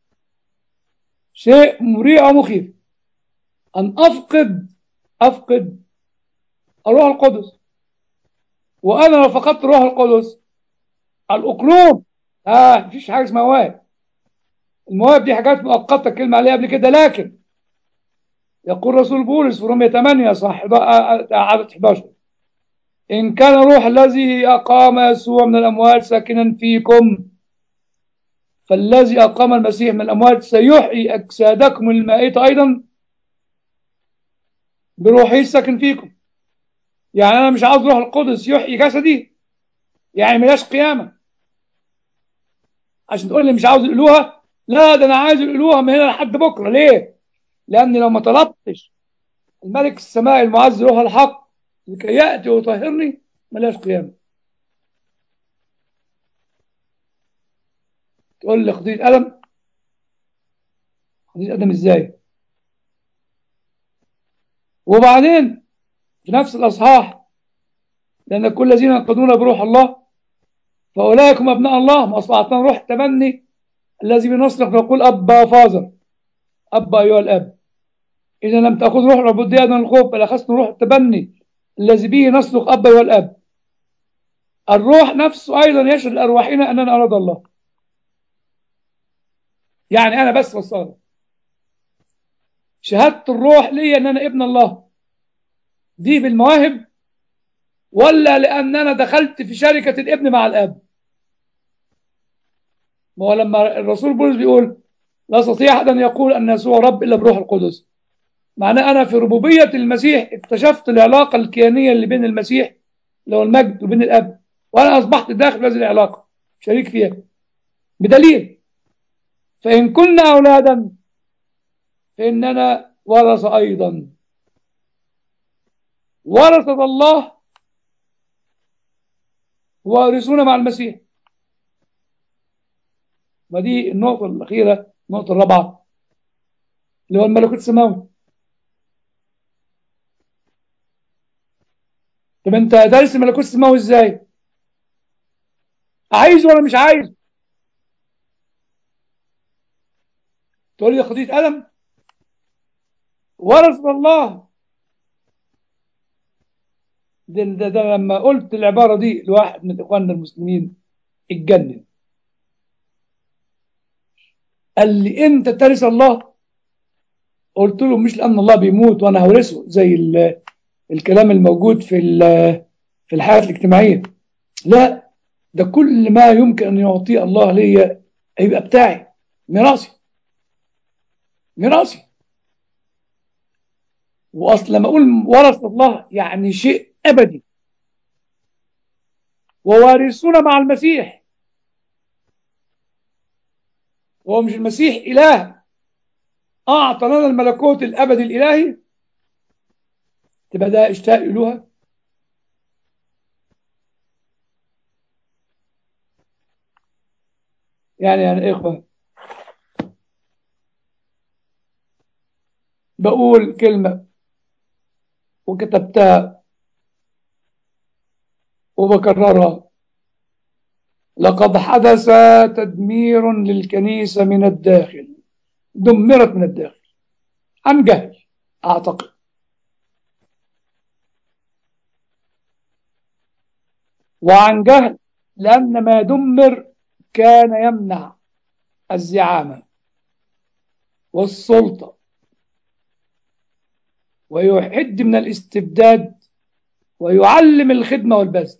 شيء مريع ومخيف ان افقد افقد الروح القدس وانا لو فقدت الروح القدس الاقلوم اه مفيش حاجه اسمها مواهب المواهب دي حاجات مؤقته اتكلم عليها قبل كده لكن يقول رسول بولس في رومية 8 صح عدد 11 إن كان الروح الذي أقام يسوع من الأموات ساكنا فيكم فالذي أقام المسيح من الأموات سيحيي أجسادكم المائتة أيضا بروحه الساكن فيكم يعني أنا مش عاوز روح القدس يحيي جسدي يعني ملاش قيامة عشان تقول لي مش عاوز الألوهة لا ده أنا عايز الألوهة من هنا لحد بكرة ليه؟ لأن لو ما طلبتش الملك السماء المعز روح الحق لكي يأتي ويطهرني ملاش قيامة تقول لي قضية ألم قضية ألم إزاي وبعدين في نفس الأصحاح لأن كل الذين ينقضون بروح الله فأولئك هم أبناء الله ما أصبحتنا روح التمني الذي بنصرخ نقول أبا فازر أبا أيها الأب إذا لم تأخذ روح العبودية من الخوف بل أخذت روح التبني الذي به نصرخ أبا أيها الأب الروح نفسه أيضا يشهد لأرواحنا أننا أراد الله يعني أنا بس وصال شهادة الروح لي أن أنا ابن الله دي بالمواهب ولا لأن أنا دخلت في شركة الابن مع الأب ما هو لما الرسول بولس بيقول لا يستطيع أحد أن يقول أن يسوع رب إلا بروح القدس معناه أنا في ربوبية المسيح اكتشفت العلاقة الكيانية اللي بين المسيح اللي هو المجد وبين الأب وأنا أصبحت داخل هذه العلاقة شريك فيها بدليل فإن كنا أولادا فإننا ورث أيضا ورثة الله وارثون مع المسيح ما دي النقطة الأخيرة النقطة الرابعة اللي هو الملكوت السماوي طب انت دارس الملكوت السماوي ازاي؟ عايز ولا مش عايز؟ تقول لي قضية ألم ورث الله ده, ده, ده لما قلت العبارة دي لواحد من إخواننا المسلمين اتجنن قال لي أنت ترث الله قلت له مش لأن الله بيموت وأنا هورثه زي الكلام الموجود في في الحياة الاجتماعية لا ده كل ما يمكن أن يعطيه الله ليا هيبقى بتاعي ميراثي ميراثي واصل لما اقول ورث الله يعني شيء ابدي ووارثون مع المسيح وهو مش المسيح اله اعطى لنا الملكوت الابدي الالهي تبقى ده اشتاق الوها يعني يعني اخوه بقول كلمة وكتبتها وبكررها لقد حدث تدمير للكنيسة من الداخل دمرت من الداخل عن جهل أعتقد وعن جهل لأن ما يدمر كان يمنع الزعامة والسلطة ويحد من الاستبداد ويعلم الخدمة والبذل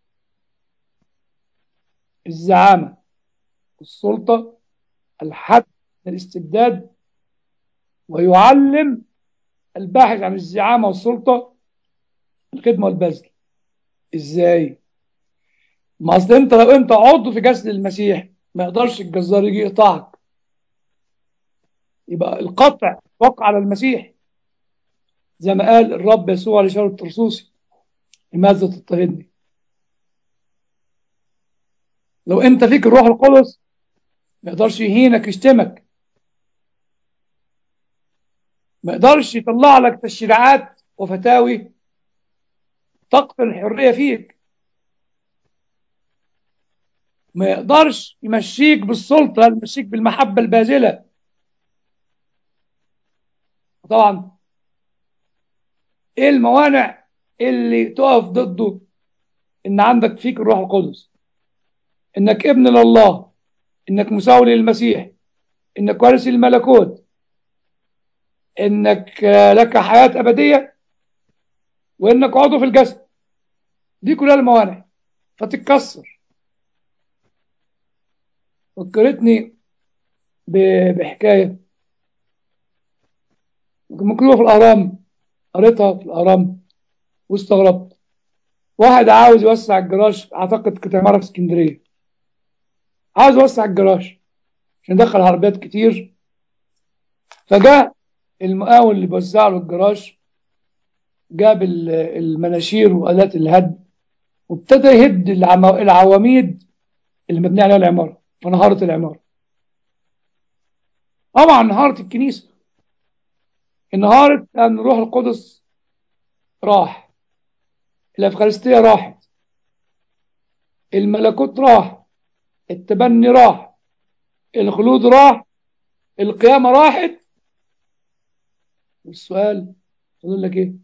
الزعامة السلطة الحد من الاستبداد ويعلم الباحث عن الزعامة والسلطة الخدمة والبذل ازاي ما اصل انت لو انت عضو في جسد المسيح ما يقدرش الجزار يجي يقطعك يبقى القطع وقع على المسيح زي ما قال الرب يسوع لشاول الطرسوسي لماذا تضطهدني لو انت فيك الروح القدس ما يقدرش يهينك يشتمك ما يقدرش يطلع لك تشريعات وفتاوي تقتل الحرية فيك ما يقدرش يمشيك بالسلطة يمشيك بالمحبة الباذلة طبعا ايه الموانع اللي تقف ضده ان عندك فيك الروح القدس انك ابن لله انك مساوي للمسيح انك وارث الملكوت انك لك حياة ابدية وانك عضو في الجسد دي كلها الموانع فتتكسر فكرتني بحكاية مكتوبة في الأهرام قريتها في الأهرام واستغربت واحد عاوز يوسع الجراج أعتقد كانت عمارة في اسكندرية عاوز يوسع الجراج عشان يدخل عربيات كتير فجاء المقاول اللي بيوزع له الجراج جاب المناشير وآلات الهد وابتدى يهد العواميد اللي مبنية عليها العمارة فانهارت العمارة طبعا انهارت الكنيسة انهارت لأن روح القدس راح الأفخارستية راحت الملكوت راح التبني راح الخلود راح القيامة راحت والسؤال فضل لك ايه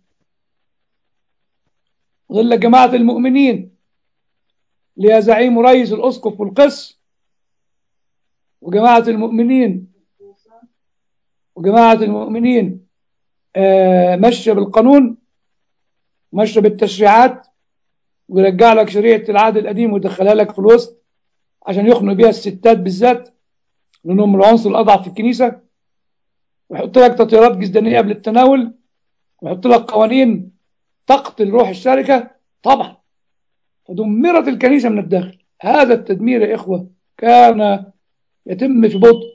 فضل لك جماعة المؤمنين ليا زعيم ورئيس الأسقف والقس وجماعة المؤمنين وجماعة المؤمنين آه ماشية بالقانون ماشية بالتشريعات ويرجع لك شريعة العهد القديم ويدخلها لك في الوسط عشان يخنق بيها الستات بالذات لأنهم العنصر الأضعف في الكنيسة ويحط لك تطهيرات جسدانية قبل التناول ويحط لك قوانين تقتل روح الشركة طبعا فدمرت الكنيسة من الداخل هذا التدمير يا إخوة كان يتم في بطء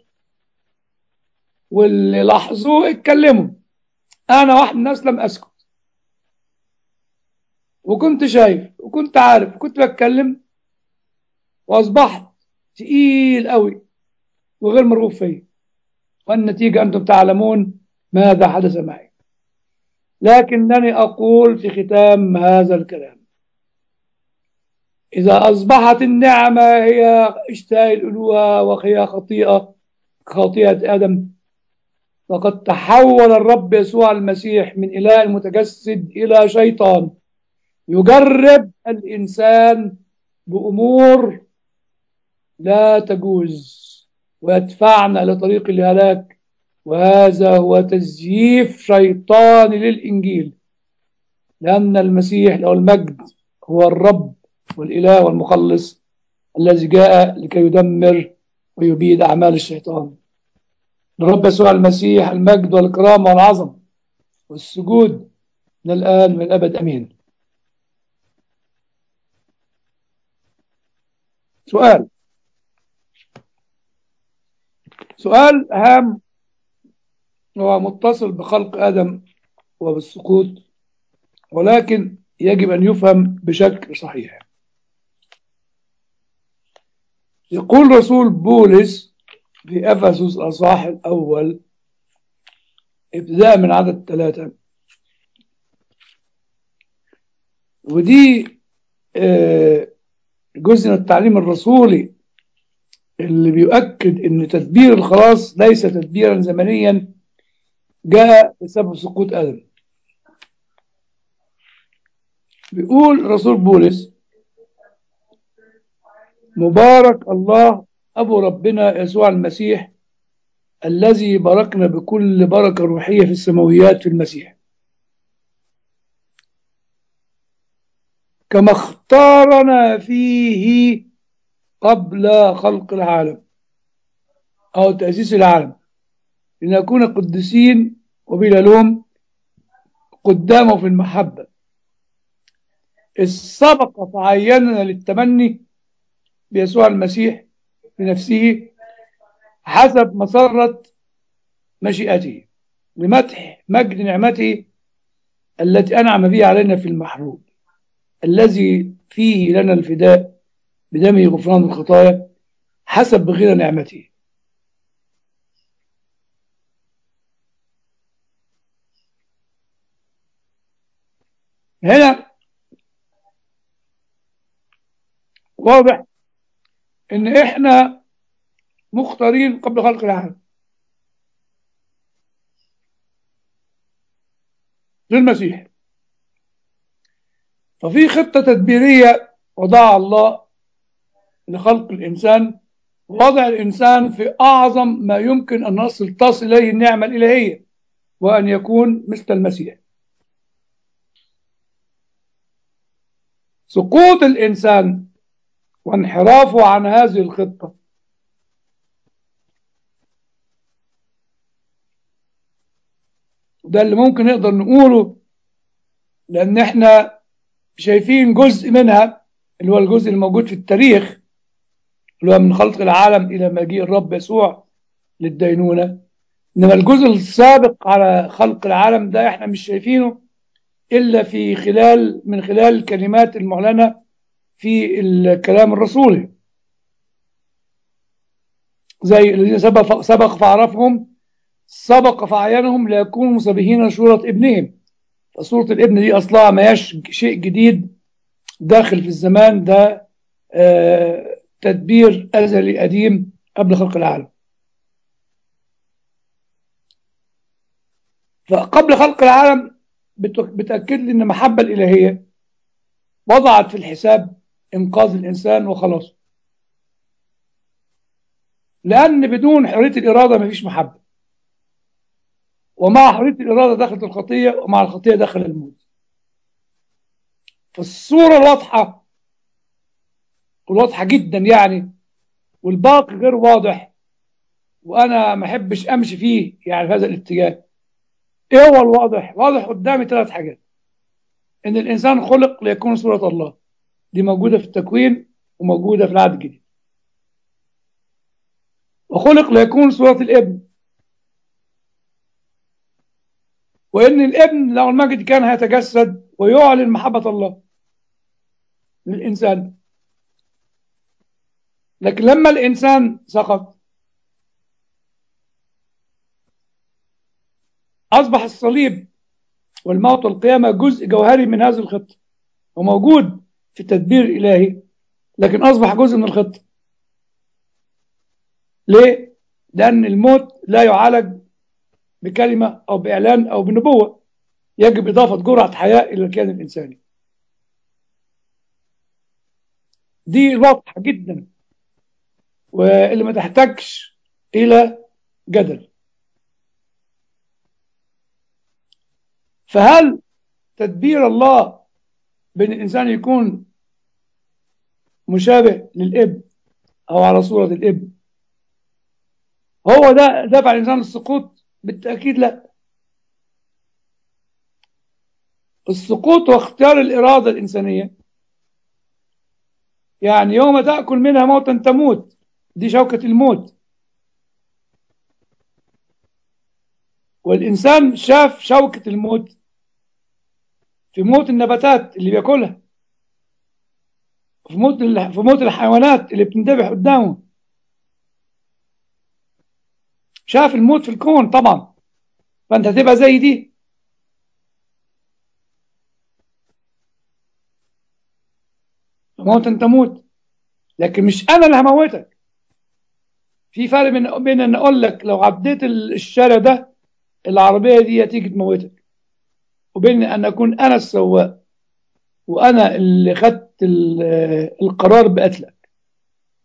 واللي لاحظوه اتكلموا أنا واحد من الناس لم أسكت وكنت شايف وكنت عارف وكنت بتكلم وأصبحت تقيل قوي وغير مرغوب فيه والنتيجة أنتم تعلمون ماذا حدث معي لكنني أقول في ختام هذا الكلام إذا أصبحت النعمة هي اشتهاء الألوهة وهي خطيئة خطيئة آدم فقد تحول الرب يسوع المسيح من إله المتجسد إلى شيطان يجرب الإنسان بأمور لا تجوز ويدفعنا لطريق الهلاك وهذا هو تزييف شيطاني للإنجيل لأن المسيح له المجد هو الرب والإله والمخلص الذي جاء لكي يدمر ويبيد أعمال الشيطان لرب يسوع المسيح المجد والإكرام والعظم والسجود من الآن من الأبد أمين سؤال سؤال هام هو متصل بخلق آدم وبالسقوط ولكن يجب أن يفهم بشكل صحيح يقول رسول بولس في أفسس الأصحاح الأول ابتداء من عدد ثلاثة ودي جزء من التعليم الرسولي اللي بيؤكد ان تدبير الخلاص ليس تدبيرا زمنيا جاء بسبب سقوط ادم بيقول رسول بولس مبارك الله أبو ربنا يسوع المسيح الذي باركنا بكل بركة روحية في السماويات في المسيح كما اختارنا فيه قبل خلق العالم أو تأسيس العالم لنكون قدسين وبلا لوم قدامه في المحبة السبق فعيننا للتمني بيسوع المسيح بنفسه حسب مسرة مشيئته لمدح مجد نعمته التي أنعم بها علينا في المحروب الذي فيه لنا الفداء بدمه غفران الخطايا حسب غير نعمته هنا واضح ان احنا مختارين قبل خلق العالم للمسيح ففي خطة تدبيرية وضعها الله لخلق الإنسان ووضع الإنسان في أعظم ما يمكن أن نصل تصل إليه النعمة الإلهية وأن يكون مثل المسيح سقوط الإنسان وانحرافه عن هذه الخطة ده اللي ممكن نقدر نقوله لأن احنا شايفين جزء منها اللي هو الجزء الموجود في التاريخ اللي هو من خلق العالم إلى مجيء الرب يسوع للدينونة إنما الجزء السابق على خلق العالم ده احنا مش شايفينه إلا في خلال من خلال الكلمات المعلنة في الكلام الرسولي زي الذين سبق, سبق فعرفهم سبق فعينهم ليكونوا مسابهين صورة ابنهم فصورة الابن دي أصلها ما هياش شيء جديد داخل في الزمان ده آه تدبير أزلي قديم قبل خلق العالم فقبل خلق العالم بتأكد لي أن المحبة الإلهية وضعت في الحساب إنقاذ الإنسان وخلاصه لأن بدون حرية الإرادة مفيش محبة ومع حرية الإرادة دخلت الخطية ومع الخطية دخل الموت فالصورة الواضحة والواضحة جدا يعني والباقي غير واضح وأنا ما أحبش أمشي فيه يعني في هذا الاتجاه إيه هو الواضح؟ واضح قدامي ثلاث حاجات إن الإنسان خلق ليكون صورة الله دي موجودة في التكوين وموجودة في العهد الجديد وخلق ليكون صورة الابن وإن الابن لو المجد كان هيتجسد ويعلن محبة الله للإنسان لكن لما الإنسان سقط أصبح الصليب والموت والقيامة جزء جوهري من هذه الخطة وموجود في التدبير الإلهي لكن أصبح جزء من الخطة ليه؟ لأن الموت لا يعالج بكلمة أو بإعلان أو بنبوة يجب إضافة جرعة حياة إلى الكيان الإنساني دي واضحة جدا واللي ما تحتاجش إلى جدل فهل تدبير الله بين الإنسان يكون مشابه للابن أو على صورة الابن هو ده دفع الإنسان للسقوط بالتأكيد لا السقوط واختيار الإرادة الإنسانية يعني يوم تأكل منها موتا تموت دي شوكة الموت والإنسان شاف شوكة الموت في موت النباتات اللي بياكلها في موت في موت الحيوانات اللي بتندبح قدامه شاف الموت في الكون طبعا فانت هتبقى زي دي موتا تموت لكن مش انا اللي هموتك في فرق بين بين ان اقول لك لو عديت الشارع ده العربيه دي هتيجي تموتك وبين ان اكون انا السواق وانا اللي خدت القرار بقتلك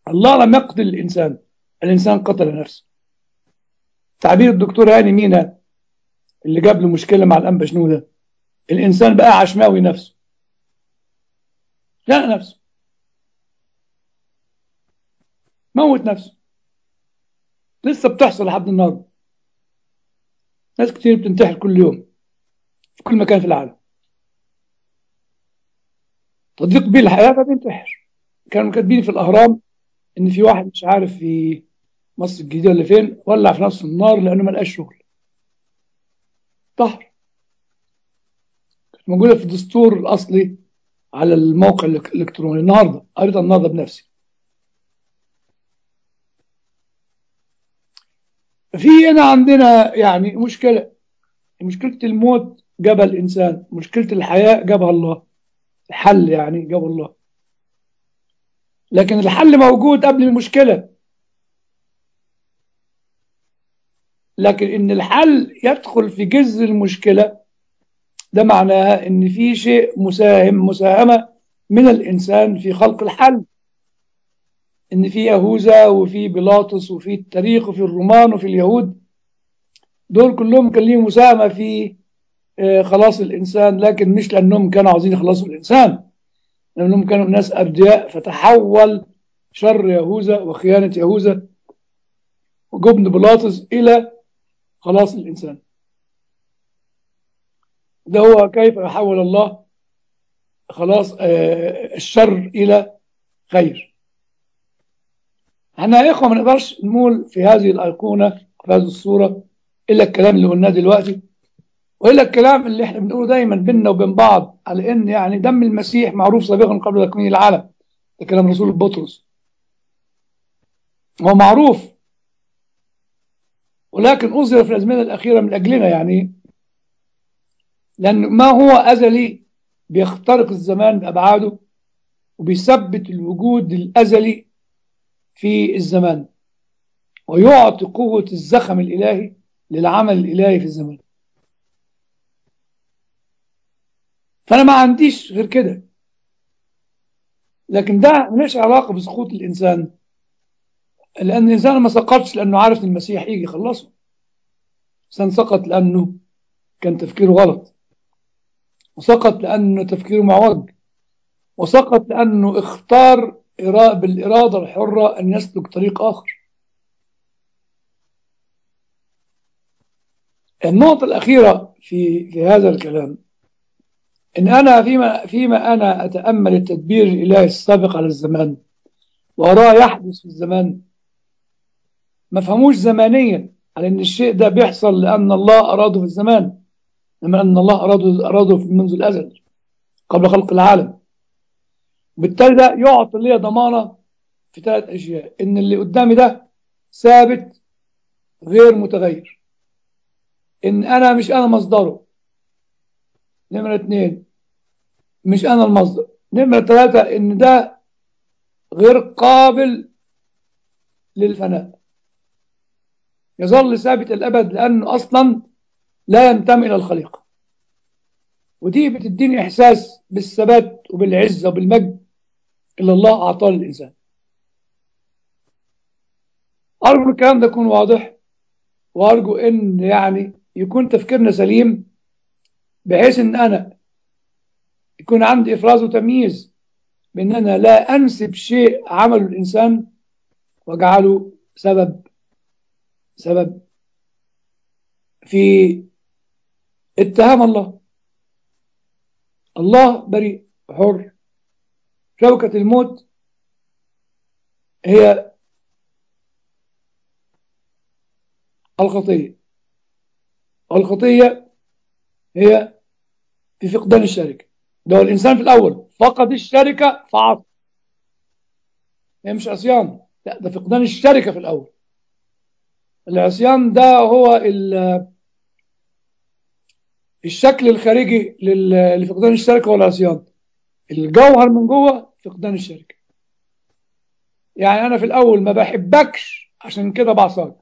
الله لم يقتل الإنسان الإنسان قتل نفسه تعبير الدكتور هاني مينا اللي جاب له مشكلة مع الأنبا شنودة الإنسان بقى عشماوي نفسه لا نفسه موت نفسه لسه بتحصل لحد النهارده ناس كتير بتنتحر كل يوم في كل مكان في العالم تضيق بيه الحياة فبينتحر كانوا كاتبين في الأهرام إن في واحد مش عارف في مصر الجديدة ولا فين ولع في نفسه النار لأنه ما لقاش شغل طهر كانت موجودة في الدستور الأصلي على الموقع الإلكتروني النهاردة قريتها النهاردة بنفسي في هنا عندنا يعني مشكلة مشكلة الموت جابها الإنسان مشكلة الحياة جابها الله الحل يعني جاب الله لكن الحل موجود قبل المشكلة لكن إن الحل يدخل في جذر المشكلة ده معناها إن في شيء مساهم مساهمة من الإنسان في خلق الحل إن في يهوذا وفي بيلاطس وفي التاريخ وفي الرومان وفي اليهود دول كلهم كان ليهم مساهمة في خلاص الإنسان لكن مش لأنهم كانوا عاوزين يخلصوا الإنسان لأنهم كانوا ناس أبدياء فتحول شر يهوذا وخيانة يهوذا وجبن بيلاطس إلى خلاص الإنسان ده هو كيف يحول الله خلاص الشر إلى خير احنا يا إخوة ما نقدرش نقول في هذه الأيقونة في هذه الصورة إلا الكلام اللي قلناه دلوقتي وإلا الكلام اللي احنا بنقوله دايما بيننا وبين بعض على إن يعني دم المسيح معروف سابقا قبل تكوين العالم ده كلام رسول بطرس هو معروف ولكن أظهر في الأزمنة الأخيرة من أجلنا يعني لأن ما هو أزلي بيخترق الزمان بأبعاده وبيثبت الوجود الأزلي في الزمان ويعطي قوة الزخم الإلهي للعمل الإلهي في الزمان فأنا ما عنديش غير كده لكن ده ملوش علاقة بسقوط الإنسان لأن الإنسان ما سقطش لأنه عارف إن المسيح يجي يخلصه الإنسان سقط لأنه كان تفكيره غلط وسقط لأنه تفكيره معوج وسقط لأنه اختار بالإرادة الحرة أن يسلك طريق آخر النقطة الأخيرة في في هذا الكلام إن أنا فيما فيما أنا أتأمل التدبير الإلهي السابق على الزمان وأراه يحدث في الزمان ما فهموش زمانيا على إن الشيء ده بيحصل لأن الله أراده في الزمان لما أن الله أراده أراده منذ الأزل قبل خلق العالم بالتالي ده يعطي لي ضمانة في ثلاث أشياء إن اللي قدامي ده ثابت غير متغير إن أنا مش أنا مصدره نمرة اثنين مش أنا المصدر نمرة ثلاثة إن ده غير قابل للفناء يظل ثابت الأبد لأنه أصلا لا ينتمي إلى الخليقة ودي بتديني إحساس بالثبات وبالعزة وبالمجد اللي الله أعطاه للإنسان أرجو الكلام ده يكون واضح وأرجو إن يعني يكون تفكيرنا سليم بحيث إن أنا يكون عندي إفراز وتمييز بأن أنا لا أنسب شيء عمله الإنسان واجعله سبب سبب في اتهام الله الله بريء حر شوكة الموت هي الخطية والخطية هي في فقدان الشركة ده الإنسان في الأول فقد الشركة فعصى هي مش عصيان لا ده فقدان الشركة في الأول العصيان ده هو الشكل الخارجي لفقدان الشركة والعصيان الجوهر من جوه فقدان الشركة يعني أنا في الأول ما بحبكش عشان كده بعصاك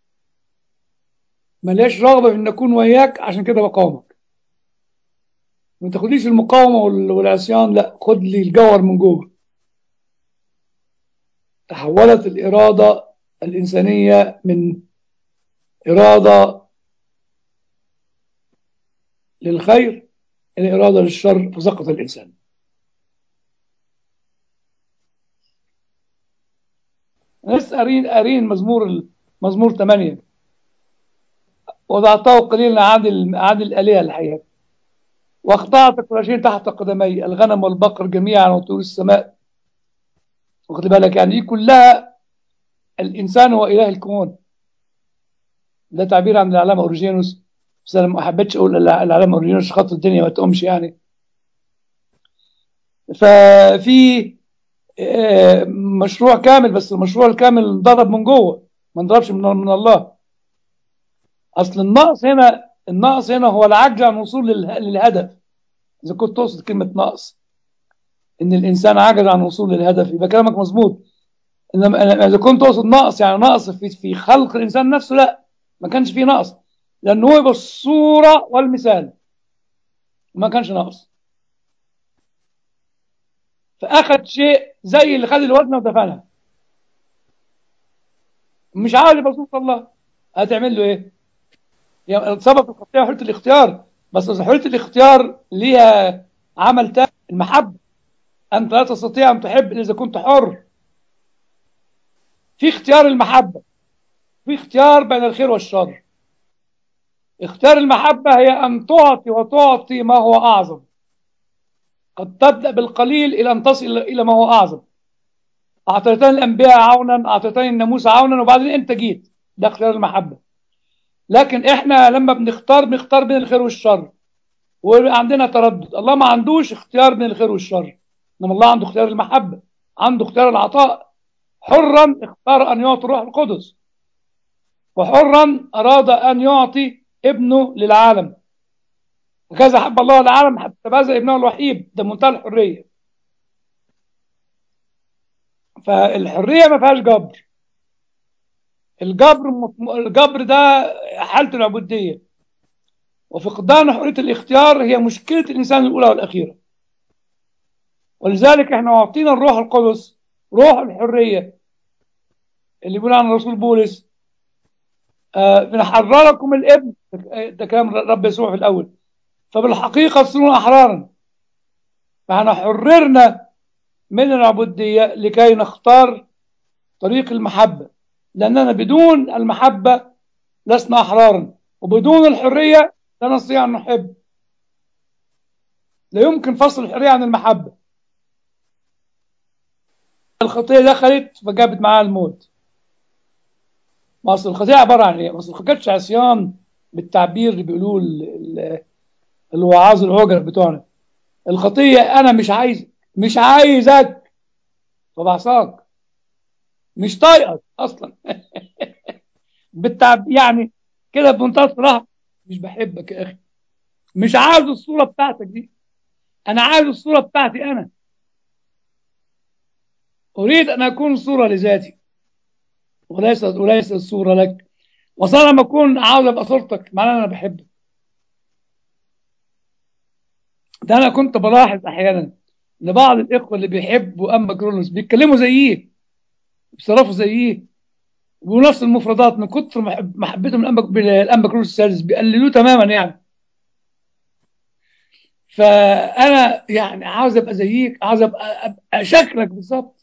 ملياش رغبة في أن أكون وياك عشان كده بقاومك ما تاخدليش المقاومة والعصيان لا خد لي الجوهر من جوه تحولت الإرادة الإنسانية من إرادة للخير إلى إرادة للشر فسقط الإنسان لسه قارين قارين مزمور مزمور 8 وضعته قليلا عن عن الآلهة الحياة واخضعت كل شيء تحت قدمي الغنم والبقر جميعا وطيور السماء واخد بالك يعني دي كلها الانسان هو اله الكون ده تعبير عن العلامه اوريجينوس بس انا ما حبيتش اقول العلامه اوريجينوس خط الدنيا ما تقومش يعني ففي مشروع كامل بس المشروع الكامل انضرب من جوه ما انضربش من, من الله اصل النقص هنا النقص هنا هو العجز عن الوصول للهدف اذا كنت تقصد كلمه نقص ان الانسان عجز عن الوصول للهدف يبقى كلامك مظبوط انما اذا كنت تقصد نقص يعني نقص في في خلق الانسان نفسه لا ما كانش فيه نقص لانه هو يبقى الصوره والمثال ما كانش نقص فاخذ شيء زي اللي خد الوزنه ودفنها مش عاوز يبقى صوره الله هتعمل له ايه؟ يعني سبب الخطيه حريه الاختيار بس حريه الاختيار ليها عمل تاني المحبه انت لا تستطيع ان تحب الا اذا كنت حر في اختيار المحبه في اختيار بين الخير والشر اختيار المحبه هي ان تعطي وتعطي ما هو اعظم قد تبدا بالقليل الى ان تصل الى ما هو اعظم اعطيتني الانبياء عونا اعطيتني الناموس عونا وبعدين انت جيت ده اختيار المحبه لكن احنا لما بنختار بنختار بين الخير والشر وعندنا تردد الله ما عندوش اختيار بين الخير والشر انما الله عنده اختيار المحبه عنده اختيار العطاء حرا اختار ان يعطي الروح القدس وحرا اراد ان يعطي ابنه للعالم وكذا حب الله العالم حتى بذل ابنه الوحيد ده منتهى الحريه فالحريه ما فيهاش جبر الجبر الجبر ده حاله العبوديه وفقدان حريه الاختيار هي مشكله الانسان الاولى والاخيره ولذلك احنا اعطينا الروح القدس روح الحريه اللي بيقول عن الرسول بولس آه بنحرركم الابن ده كلام رب يسوع في الاول فبالحقيقه تصيرون احرارا فاحنا حررنا من العبوديه لكي نختار طريق المحبه لاننا بدون المحبه لسنا احرارا وبدون الحريه لا نستطيع ان نحب لا يمكن فصل الحريه عن المحبه الخطيه دخلت فجابت معاها الموت ما اصل الخطيه عباره عن ايه؟ ما اصل كانتش عصيان بالتعبير اللي بيقولوه الوعاظ الهجر بتوعنا الخطيه انا مش عايز مش عايزك فبعصاك مش طايقك اصلا بالتعب يعني كده بمنتهى الصراحه مش بحبك يا اخي مش عايز الصوره بتاعتك دي انا عايز الصوره بتاعتي انا اريد ان اكون صوره لذاتي وليس وليس الصوره لك وصار لما اكون عاوز ابقى صورتك معناه انا بحبك ده انا كنت بلاحظ احيانا ان بعض الاخوه اللي بيحبوا اما كرونوس بيتكلموا زيه بيتصرفوا زيه ونفس المفردات من كتر محبتهم الانبا كرونوس السادس بيقللوه تماما يعني فانا يعني عاوز ابقى زيك عاوز ابقى, أبقى شكلك بالظبط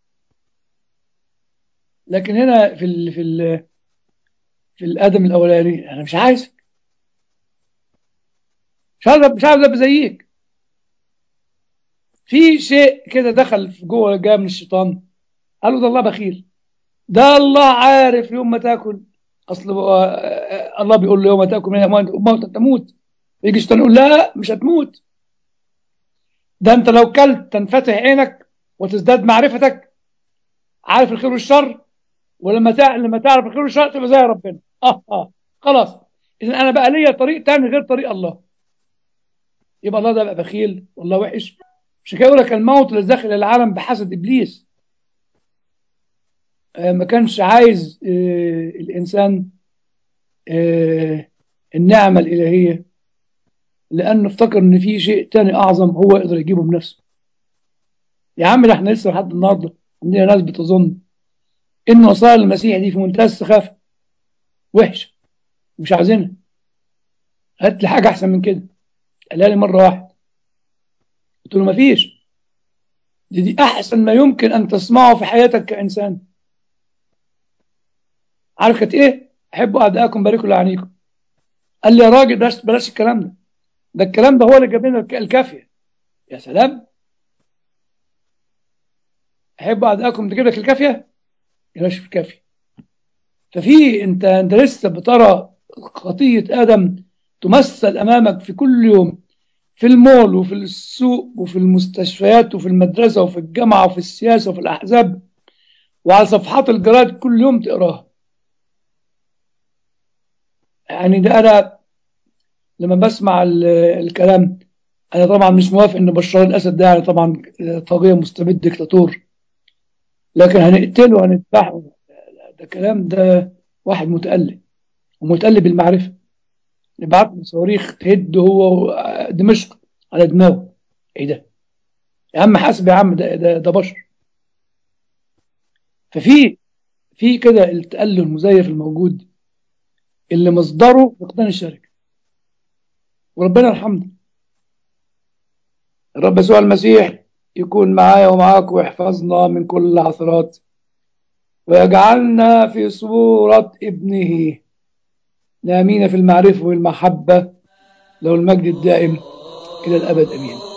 لكن هنا في ال في ال في الادم الاولاني انا مش عايزك مش عايز مش عايز ابقى زيك في شيء كده دخل في جوه جاء من الشيطان قالوا ده الله بخيل ده الله عارف يوم ما تاكل اصل الله بيقول له يوم ما تاكل من موت تموت يجي الشيطان يقول لا مش هتموت ده انت لو كلت تنفتح عينك وتزداد معرفتك عارف الخير والشر ولما تعرف لما تعرف الخير والشر تبقى زي ربنا اه اه خلاص اذا انا بقى ليا طريق تاني غير طريق الله يبقى الله ده بقى بخيل والله وحش مش كده يقول لك الموت اللي داخل العالم بحسد ابليس آه ما كانش عايز آه الانسان آه النعمه الالهيه لانه افتكر ان في شيء تاني اعظم هو يقدر يجيبه بنفسه يا عم ده احنا لسه لحد النهارده عندنا ناس بتظن إن وصايا المسيح دي في منتهى السخافة وحشة مش عايزينها هات لي حاجة أحسن من كده قالها لي مرة واحدة قلت له مفيش دي, دي أحسن ما يمكن أن تسمعه في حياتك كإنسان عارف كانت إيه؟ أحب أعداءكم باركوا لعنيكم قال لي يا راجل بلاش بلاش الكلام ده ده الكلام ده هو اللي جاب لنا الكافية يا سلام أحب أعداءكم تجيب لك الكافية يا باشا في الكافية ففي أنت أنت لسه بترى خطية آدم تمثل أمامك في كل يوم في المول وفي السوق وفي المستشفيات وفي المدرسة وفي الجامعة وفي السياسة وفي الأحزاب وعلى صفحات الجرائد كل يوم تقراها يعني ده أنا لما بسمع الكلام أنا طبعا مش موافق إن بشار الأسد ده يعني طبعا طاغية مستبد ديكتاتور لكن هنقتله هنذبحه ده كلام ده واحد متألم ومتألم بالمعرفة نبعت له صواريخ تهد هو دمشق على دماغه ايه ده يا عم حاسب يا عم ده ده, ده بشر ففي في كده التأله المزيف الموجود اللي مصدره فقدان الشركة وربنا الحمد الرب يسوع المسيح يكون معايا ومعاك ويحفظنا من كل العثرات ويجعلنا في صورة ابنه نامين في المعرفة والمحبة له المجد الدائم إلى الأبد أمين